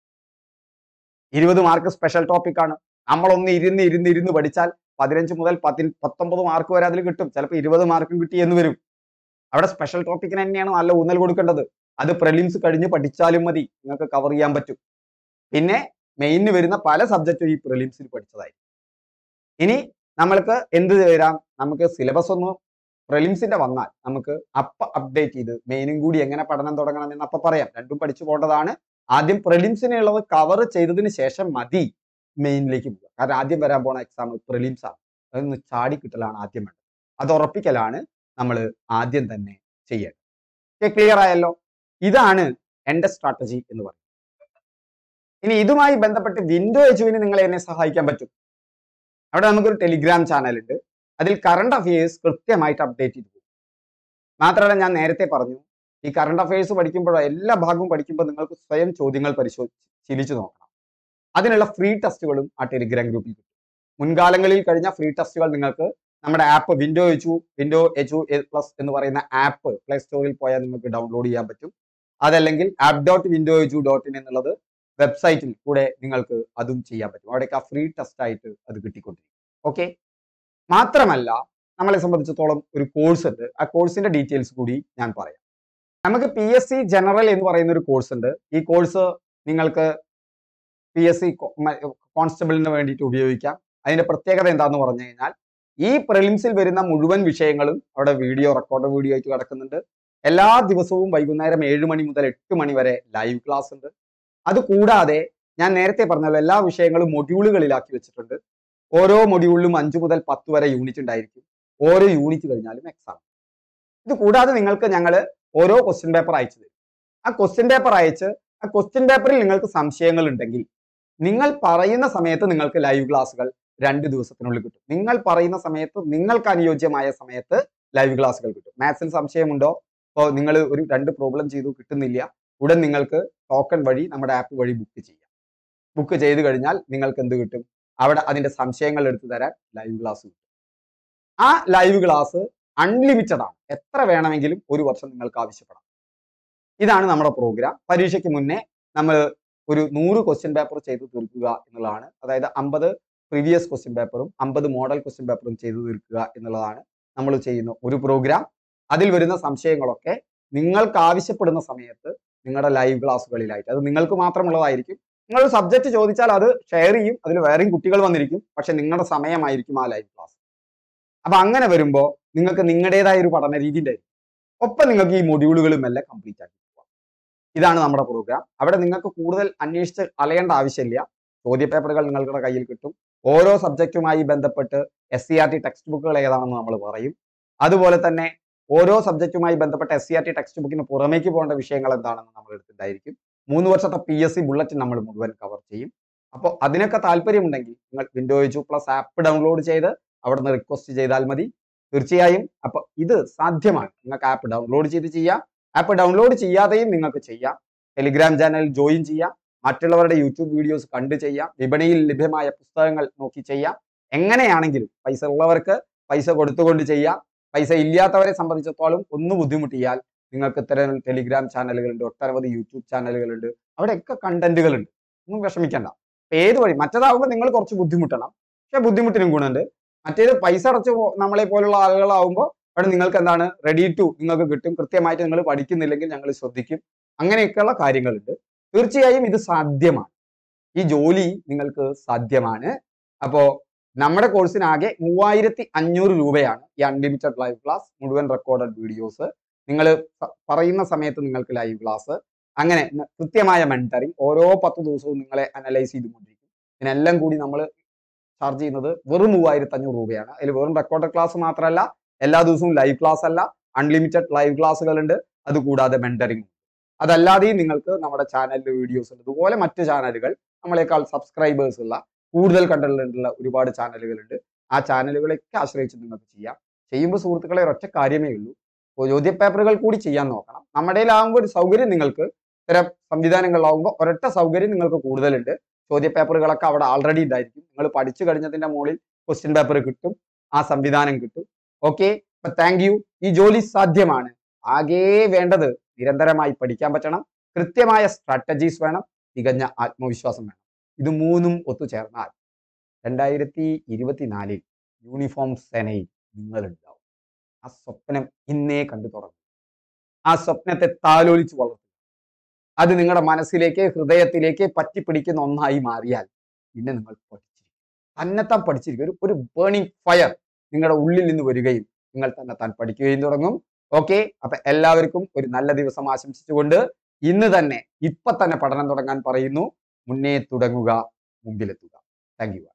ഇരുപത് മാർക്ക് സ്പെഷ്യൽ ടോപ്പിക് ആണ് നമ്മളൊന്ന് ഇരുന്ന് ഇരുന്ന് ഇരുന്ന് പഠിച്ചാൽ പതിനഞ്ച് മുതൽ പതി പത്തൊമ്പത് മാർക്ക് വരെ അതിൽ കിട്ടും ചിലപ്പോൾ ഇരുപത് മാർക്കും കിട്ടി എന്ന് വരും അവിടെ സ്പെഷ്യൽ ടോപ്പിക്കിന് തന്നെയാണ് നല്ല ഊന്നൽ കൊടുക്കേണ്ടത് അത് പ്രിലിംസ് കഴിഞ്ഞ് പഠിച്ചാലും മതി നിങ്ങൾക്ക് കവർ ചെയ്യാൻ പറ്റും പിന്നെ മെയിനിന് വരുന്ന പല സബ്ജക്റ്റും ഈ പ്രിലിംസിൽ പഠിച്ചതായി ഇനി നമ്മൾക്ക് എന്ത് വരാം നമുക്ക് സിലബസ് ഒന്ന് പ്രിലിംസിന്റെ വന്നാൽ നമുക്ക് അപ്പ അപ്ഡേറ്റ് ചെയ്ത് മെയിനും കൂടി എങ്ങനെ പഠനം തുടങ്ങണം എന്ന് അപ്പൊ പറയാം രണ്ടും പഠിച്ചു പോകേണ്ടതാണ് ആദ്യം പ്രിലിംസിനുള്ളത് കവർ ചെയ്തതിന് ശേഷം മതി മെയിനിലേക്ക് പോവുക കാരണം ആദ്യം വരാൻ പോണ എക്സാം പ്രിലിംസ് ആണ് അതൊന്ന് ചാടി കിട്ടലാണ് ആദ്യം വേണ്ടത് അത് ഉറപ്പിക്കലാണ് നമ്മൾ ആദ്യം തന്നെ ചെയ്യേണ്ടത് ക്ലിയർ ആയല്ലോ ഇതാണ് എന്റെ സ്ട്രാറ്റജി എന്ന് പറയുന്നത് ഇനി ഇതുമായി ബന്ധപ്പെട്ട് വിൻഡോ എജുവിന് നിങ്ങളെ എന്നെ സഹായിക്കാൻ പറ്റും അവിടെ നമുക്കൊരു ടെലിഗ്രാം ചാനൽ ഉണ്ട് അതിൽ കറണ്ട് അഫയേഴ്സ് കൃത്യമായിട്ട് അപ്ഡേറ്റ് ചെയ്തു പോകും മാത്രമല്ല ഞാൻ നേരത്തെ പറഞ്ഞു ഈ കറണ്ട് അഫയേഴ്സ് പഠിക്കുമ്പോഴോ എല്ലാ ഭാഗവും പഠിക്കുമ്പോൾ നിങ്ങൾക്ക് സ്വയം ചോദ്യങ്ങൾ പരിശോധിച്ച് ശീലിച്ചു നോക്കണം അതിനുള്ള ഫ്രീ ടെസ്റ്റുകളും ആ ടെലിഗ്രാം ഗ്രൂപ്പിൽ കിട്ടും മുൻകാലങ്ങളിൽ കഴിഞ്ഞ ഫ്രീ ടെസ്റ്റുകൾ നിങ്ങൾക്ക് നമ്മുടെ app window H window H plus എന്ന് പറയുന്ന ആപ്പ് പ്ലേ സ്റ്റോറിൽ പോയാൽ നിങ്ങൾക്ക് ഡൗൺലോഡ് ചെയ്യാൻ പറ്റും അതല്ലെങ്കിൽ app dot window H dot in എന്നുള്ളത് വെബ്സൈറ്റിൽ കൂടെ നിങ്ങൾക്ക് അതും ചെയ്യാൻ പറ്റും അവിടേക്ക് ആ ഫ്രീ ടെസ്റ്റ് ആയിട്ട് അത് കിട്ടിക്കൊണ്ടിരിക്കും ഓക്കെ മാത്രമല്ല നമ്മളെ സംബന്ധിച്ചിടത്തോളം ഒരു കോഴ്സ് ഉണ്ട് ആ കോഴ്സിന്റെ ഡീറ്റെയിൽസ് കൂടി ഞാൻ പറയാം നമുക്ക് പി എസ് സി ജനറൽ എന്ന് പറയുന്ന ഒരു കോഴ്സ് ഉണ്ട് ഈ കോഴ്സ് നിങ്ങൾക്ക് പി എസ് സി കോൺസ്റ്റബിളിന് വേണ്ടിയിട്ട് ഉപയോഗിക്കാം അതിന്റെ പ്രത്യേകത എന്താന്ന് പറഞ്ഞു കഴിഞ്ഞാൽ ഈ പ്രിലിംസിൽ വരുന്ന മുഴുവൻ വിഷയങ്ങളും അവിടെ വീഡിയോ റെക്കോർഡ് വീഡിയോ ആയിട്ട് കിടക്കുന്നുണ്ട് എല്ലാ ദിവസവും വൈകുന്നേരം ഏഴ് മണി മുതൽ എട്ട് മണി വരെ ലൈവ് ക്ലാസ് ഉണ്ട് അത് കൂടാതെ ഞാൻ നേരത്തെ പറഞ്ഞല്ലോ എല്ലാ വിഷയങ്ങളും മൊഡ്യൂളുകളിലാക്കി വെച്ചിട്ടുണ്ട് ഓരോ മൊഡ്യൂളിലും അഞ്ച് മുതൽ പത്ത് വരെ യൂണിറ്റ് ഉണ്ടായിരിക്കും ഓരോ യൂണിറ്റ് കഴിഞ്ഞാലും എക്സാം ഇത് കൂടാതെ നിങ്ങൾക്ക് ഞങ്ങൾ ഓരോ ക്വസ്റ്റ്യൻ പേപ്പർ അയച്ചു തരും ആ ക്വസ്റ്റ്യൻ പേപ്പർ അയച്ച് ആ ക്വസ്റ്റ്യൻ പേപ്പറിൽ നിങ്ങൾക്ക് സംശയങ്ങൾ ഉണ്ടെങ്കിൽ നിങ്ങൾ പറയുന്ന സമയത്ത് നിങ്ങൾക്ക് ലൈവ് ക്ലാസ്സുകൾ രണ്ട് ദിവസത്തിനുള്ളിൽ കിട്ടും നിങ്ങൾ പറയുന്ന സമയത്ത് നിങ്ങൾക്ക് അനുയോജ്യമായ സമയത്ത് ലൈവ് ക്ലാസ്സുകൾ കിട്ടും മാത്സിൽ സംശയമുണ്ടോ ഇപ്പോൾ നിങ്ങൾ ഒരു രണ്ട് പ്രോബ്ലം ചെയ്തു കിട്ടുന്നില്ല ഉടൻ നിങ്ങൾക്ക് ടോക്കൺ വഴി നമ്മുടെ ആപ്പ് വഴി ബുക്ക് ചെയ്യാം ബുക്ക് ചെയ്ത് കഴിഞ്ഞാൽ നിങ്ങൾക്ക് എന്ത് കിട്ടും അവിടെ അതിന്റെ സംശയങ്ങൾ എടുത്തു തരാൻ ലൈവ് ക്ലാസ് കിട്ടും ആ ലൈവ് ക്ലാസ് അൺലിമിറ്റഡ് ആണ് എത്ര വേണമെങ്കിലും ഒരു വർഷം നിങ്ങൾക്ക് ആവശ്യപ്പെടാം ഇതാണ് നമ്മുടെ പ്രോഗ്രാം പരീക്ഷയ്ക്ക് മുന്നേ നമ്മൾ ഒരു നൂറ് ക്വസ്റ്റ്യൻ പേപ്പർ ചെയ്ത് തീർക്കുക എന്നുള്ളതാണ് അതായത് അമ്പത് പ്രീവിയസ് ക്വസ്റ്റ്യൻ പേപ്പറും അമ്പത് മോഡൽ ക്വസ്റ്റ്യൻ പേപ്പറും ചെയ്തു തീർക്കുക എന്നുള്ളതാണ് നമ്മൾ ചെയ്യുന്ന ഒരു പ്രോഗ്രാം അതിൽ വരുന്ന സംശയങ്ങളൊക്കെ നിങ്ങൾക്ക് ആവശ്യപ്പെടുന്ന സമയത്ത് നിങ്ങളുടെ ലൈവ് ക്ലാസ്സുകളിലായിട്ട് അത് നിങ്ങൾക്ക് മാത്രമുള്ളതായിരിക്കും നിങ്ങൾ സബ്ജക്റ്റ് ചോദിച്ചാൽ അത് ഷെയർ ചെയ്യും അതിൽ വേറെയും കുട്ടികൾ വന്നിരിക്കും പക്ഷെ നിങ്ങളുടെ സമയമായിരിക്കും ആ ലൈവ് ക്ലാസ് അപ്പൊ അങ്ങനെ വരുമ്പോൾ നിങ്ങൾക്ക് നിങ്ങളുടേതായ ഒരു പഠന രീതി ഉണ്ടായിരിക്കും ഒപ്പം നിങ്ങൾക്ക് ഈ മൊഡ്യൂളുകളും എല്ലാം കംപ്ലീറ്റ് ആക്കി പോവാം ഇതാണ് നമ്മുടെ പ്രോഗ്രാം അവിടെ നിങ്ങൾക്ക് കൂടുതൽ അന്വേഷിച്ച് അലയേണ്ട ആവശ്യമില്ല ചോദ്യ പേപ്പറുകൾ നിങ്ങളുടെ കയ്യിൽ കിട്ടും ഓരോ സബ്ജക്റ്റുമായി ബന്ധപ്പെട്ട് S C R T text ബുക്കുകൾ ഏതാണെന്ന് നമ്മൾ പറയും അതുപോലെ തന്നെ ഓരോ സബ്ജക്റ്റുമായി ബന്ധപ്പെട്ട S C R T text ബുക്കിന് പുറമേക്ക് പോകേണ്ട വിഷയങ്ങൾ എന്താണെന്ന് നമ്മൾ എടുത്തിട്ടുണ്ടായിരിക്കും മൂന്ന് വർഷത്തെ പി എസ് സി ബുള്ളറ്റിൻ നമ്മൾ മുഴുവൻ കവർ ചെയ്യും അപ്പോൾ അതിനൊക്കെ താല്പര്യമുണ്ടെങ്കിൽ നിങ്ങൾ window H plus app download ചെയ്ത് അവിടെ നിന്ന് റിക്വസ്റ്റ് ചെയ്താൽ മതി തീർച്ചയായും അപ്പൊ ഇത് സാധ്യമാണ് നിങ്ങൾക്ക് ആപ്പ് ഡൗൺലോഡ് ചെയ്ത് ചെയ്യാം ആപ്പ് ഡൗൺലോഡ് ചെയ്യാതെയും നിങ്ങൾക്ക് ചെയ്യാം ടെലിഗ്രാം ചാനൽ ജോയിൻ ചെയ്യാം മറ്റുള്ളവരുടെ യൂട്യൂബ് വീഡിയോസ് കണ്ട് ചെയ്യാം വിപണിയിൽ ലഭ്യമായ പുസ്തകങ്ങൾ നോക്കി ചെയ്യാം എങ്ങനെയാണെങ്കിലും പൈസ ഉള്ളവർക്ക് പൈസ കൊടുത്തുകൊണ്ട് ചെയ്യാം പൈസ ഇല്ലാത്തവരെ സംബന്ധിച്ചിടത്തോളം ഒന്ന് ബുദ്ധിമുട്ടിയാൽ നിങ്ങൾക്ക് ഇത്തരം ടെലിഗ്രാം ചാനലുകളുണ്ട് ഒട്ടനവധി യൂട്യൂബ് ചാനലുകളുണ്ട് അവിടെയൊക്കെ കണ്ടന്റുകളുണ്ട് ഒന്നും വിഷമിക്കണ്ട അപ്പൊ ഏത് വഴി മറ്റേതാവുമ്പോൾ നിങ്ങൾ കുറച്ച് ബുദ്ധിമുട്ടണം പക്ഷെ ബുദ്ധിമുട്ടിനും ഗുണമുണ്ട് മറ്റേത് പൈസ അടച്ച് പോ- നമ്മളെ പോലുള്ള ആളുകളാവുമ്പോൾ അവിടെ നിങ്ങൾക്ക് എന്താണ് റെഡി ടു നിങ്ങൾക്ക് കിട്ടും കൃത്യമായിട്ട് നിങ്ങൾ പഠിക്കുന്നില്ലെങ്കിൽ ഞങ്ങൾ ശ്രദ്ധിക്കും അങ്ങനെയൊക്കെയുള്ള കാര്യങ്ങളുണ്ട് തീർച്ചയായും ഇത് സാധ്യമാണ് ഈ ജോലി നിങ്ങൾക്ക് സാധ്യമാണ് അപ്പോ നമ്മുടെ കോഴ്സിനാകെ മൂവായിരത്തി അഞ്ഞൂറ് രൂപയാണ് ഈ അൺലിമിറ്റഡ് ലൈവ് ക്ലാസ് മുഴുവൻ റെക്കോർഡഡ് വീഡിയോസ് നിങ്ങൾ പറയുന്ന സമയത്ത് നിങ്ങൾക്ക് ലൈവ് ക്ലാസ് അങ്ങനെ ന- കൃത്യമായ മെന്ററിങ് ഓരോ പത്ത് ദിവസവും നിങ്ങളെ അനലൈസ് ചെയ്തുകൊണ്ടിരിക്കും ഇതിനെല്ലാം കൂടി നമ്മൾ ചാർജ് ചെയ്യുന്നത് വെറും മൂവായിരത്തി അഞ്ഞൂറ് രൂപയാണ് അതിൽ വെറും റെക്കോർഡ് ക്ലാസ് മാത്രമല്ല എല്ലാ ദിവസവും ലൈവ് ക്ലാസ് അല്ല അൺലിമിറ്റഡ് ലൈവ് ക്ലാസ്സുകൾ ഉണ്ട് അതുകൂടാതെ മെന്ററിങ് അതല്ലാതെയും നിങ്ങൾക്ക് നമ്മുടെ ചാനലിൽ വീഡിയോസ് ഉണ്ട് ഇതുപോലെ മറ്റ് ചാനലുകൾ നമ്മളെക്കാൾ സബ്സ്ക്രൈബേഴ്സ് ഉള്ള കൂടുതൽ കണ്ടന്റുള്ള ഒരുപാട് ചാനലുകളുണ്ട് ആ ചാനലുകളൊക്കെ ആശ്രയിച്ച് നിങ്ങൾക്ക് ചെയ്യാം ചെയ്യുമ്പോൾ സുഹൃത്തുക്കളെ ഒരൊറ്റ കാര്യമേ ഉള്ളൂ ഇപ്പോൾ ചോദ്യ പേപ്പറുകൾ കൂടി ചെയ്യാൻ നോക്കണം നമ്മുടെ കയ്യിലാകുമ്പോൾ ഒരു സൗകര്യം നിങ്ങൾക്ക് ഇത്തരം സംവിധാനങ്ങളിലാവുമ്പോൾ ഒരൊറ്റ സൗകര്യം നിങ്ങൾക്ക് കൂടുതലുണ്ട് ചോദ്യ പേപ്പറുകളൊക്കെ അവിടെ ആൾറെഡി ഉണ്ടായിരിക്കും നിങ്ങൾ പഠിച്ചു കഴിഞ്ഞതിന്റെ മുകളിൽ ക്വസ്റ്റ്യൻ പേപ്പർ കിട്ടും ആ സംവിധാനം കിട്ടും ഓക്കെ അപ്പൊ താങ്ക് യു ഈ ജോലി സാധ്യമാണ് ആകെ വേണ്ടത് നിരന്തരമായി പഠിക്കാൻ പറ്റണം കൃത്യമായ സ്ട്രാറ്റജീസ് വേണം തികഞ്ഞ ആത്മവിശ്വാസം വേണം ഇത് മൂന്നും ഒത്തുചേർന്നാൽ രണ്ടായിരത്തി ഇരുപത്തിനാലിൽ യൂണിഫോം സേനയിൽ നിങ്ങളുണ്ടാവും ആ സ്വപ്നം ഇന്നേ കണ്ടു തുടങ്ങും ആ സ്വപ്നത്തെ താലോലിച്ച് വളർത്തുക അത് നിങ്ങളുടെ മനസ്സിലേക്ക് ഹൃദയത്തിലേക്ക് പറ്റിപ്പിടിക്കുന്ന ഒന്നായി മാറിയാൽ പിന്നെ നിങ്ങൾ പഠിച്ചിരിക്കും തന്നെത്താൻ പഠിച്ചിരിക്കും ഒരു ഒരു ബേണിംഗ് ഫയർ നിങ്ങളുടെ ഉള്ളിൽ നിന്ന് വരികയും നിങ്ങൾ തന്നെ താൻ പഠിക്കുകയും തുടങ്ങും ഓക്കെ അപ്പൊ എല്ലാവർക്കും ഒരു നല്ല ദിവസം ആശംസിച്ചുകൊണ്ട് ഇന്ന് തന്നെ ഇപ്പൊ തന്നെ പഠനം തുടങ്ങാൻ പറയുന്നു മുന്നേ തുടങ്ങുക മുമ്പിലെത്തുക താങ്ക് യു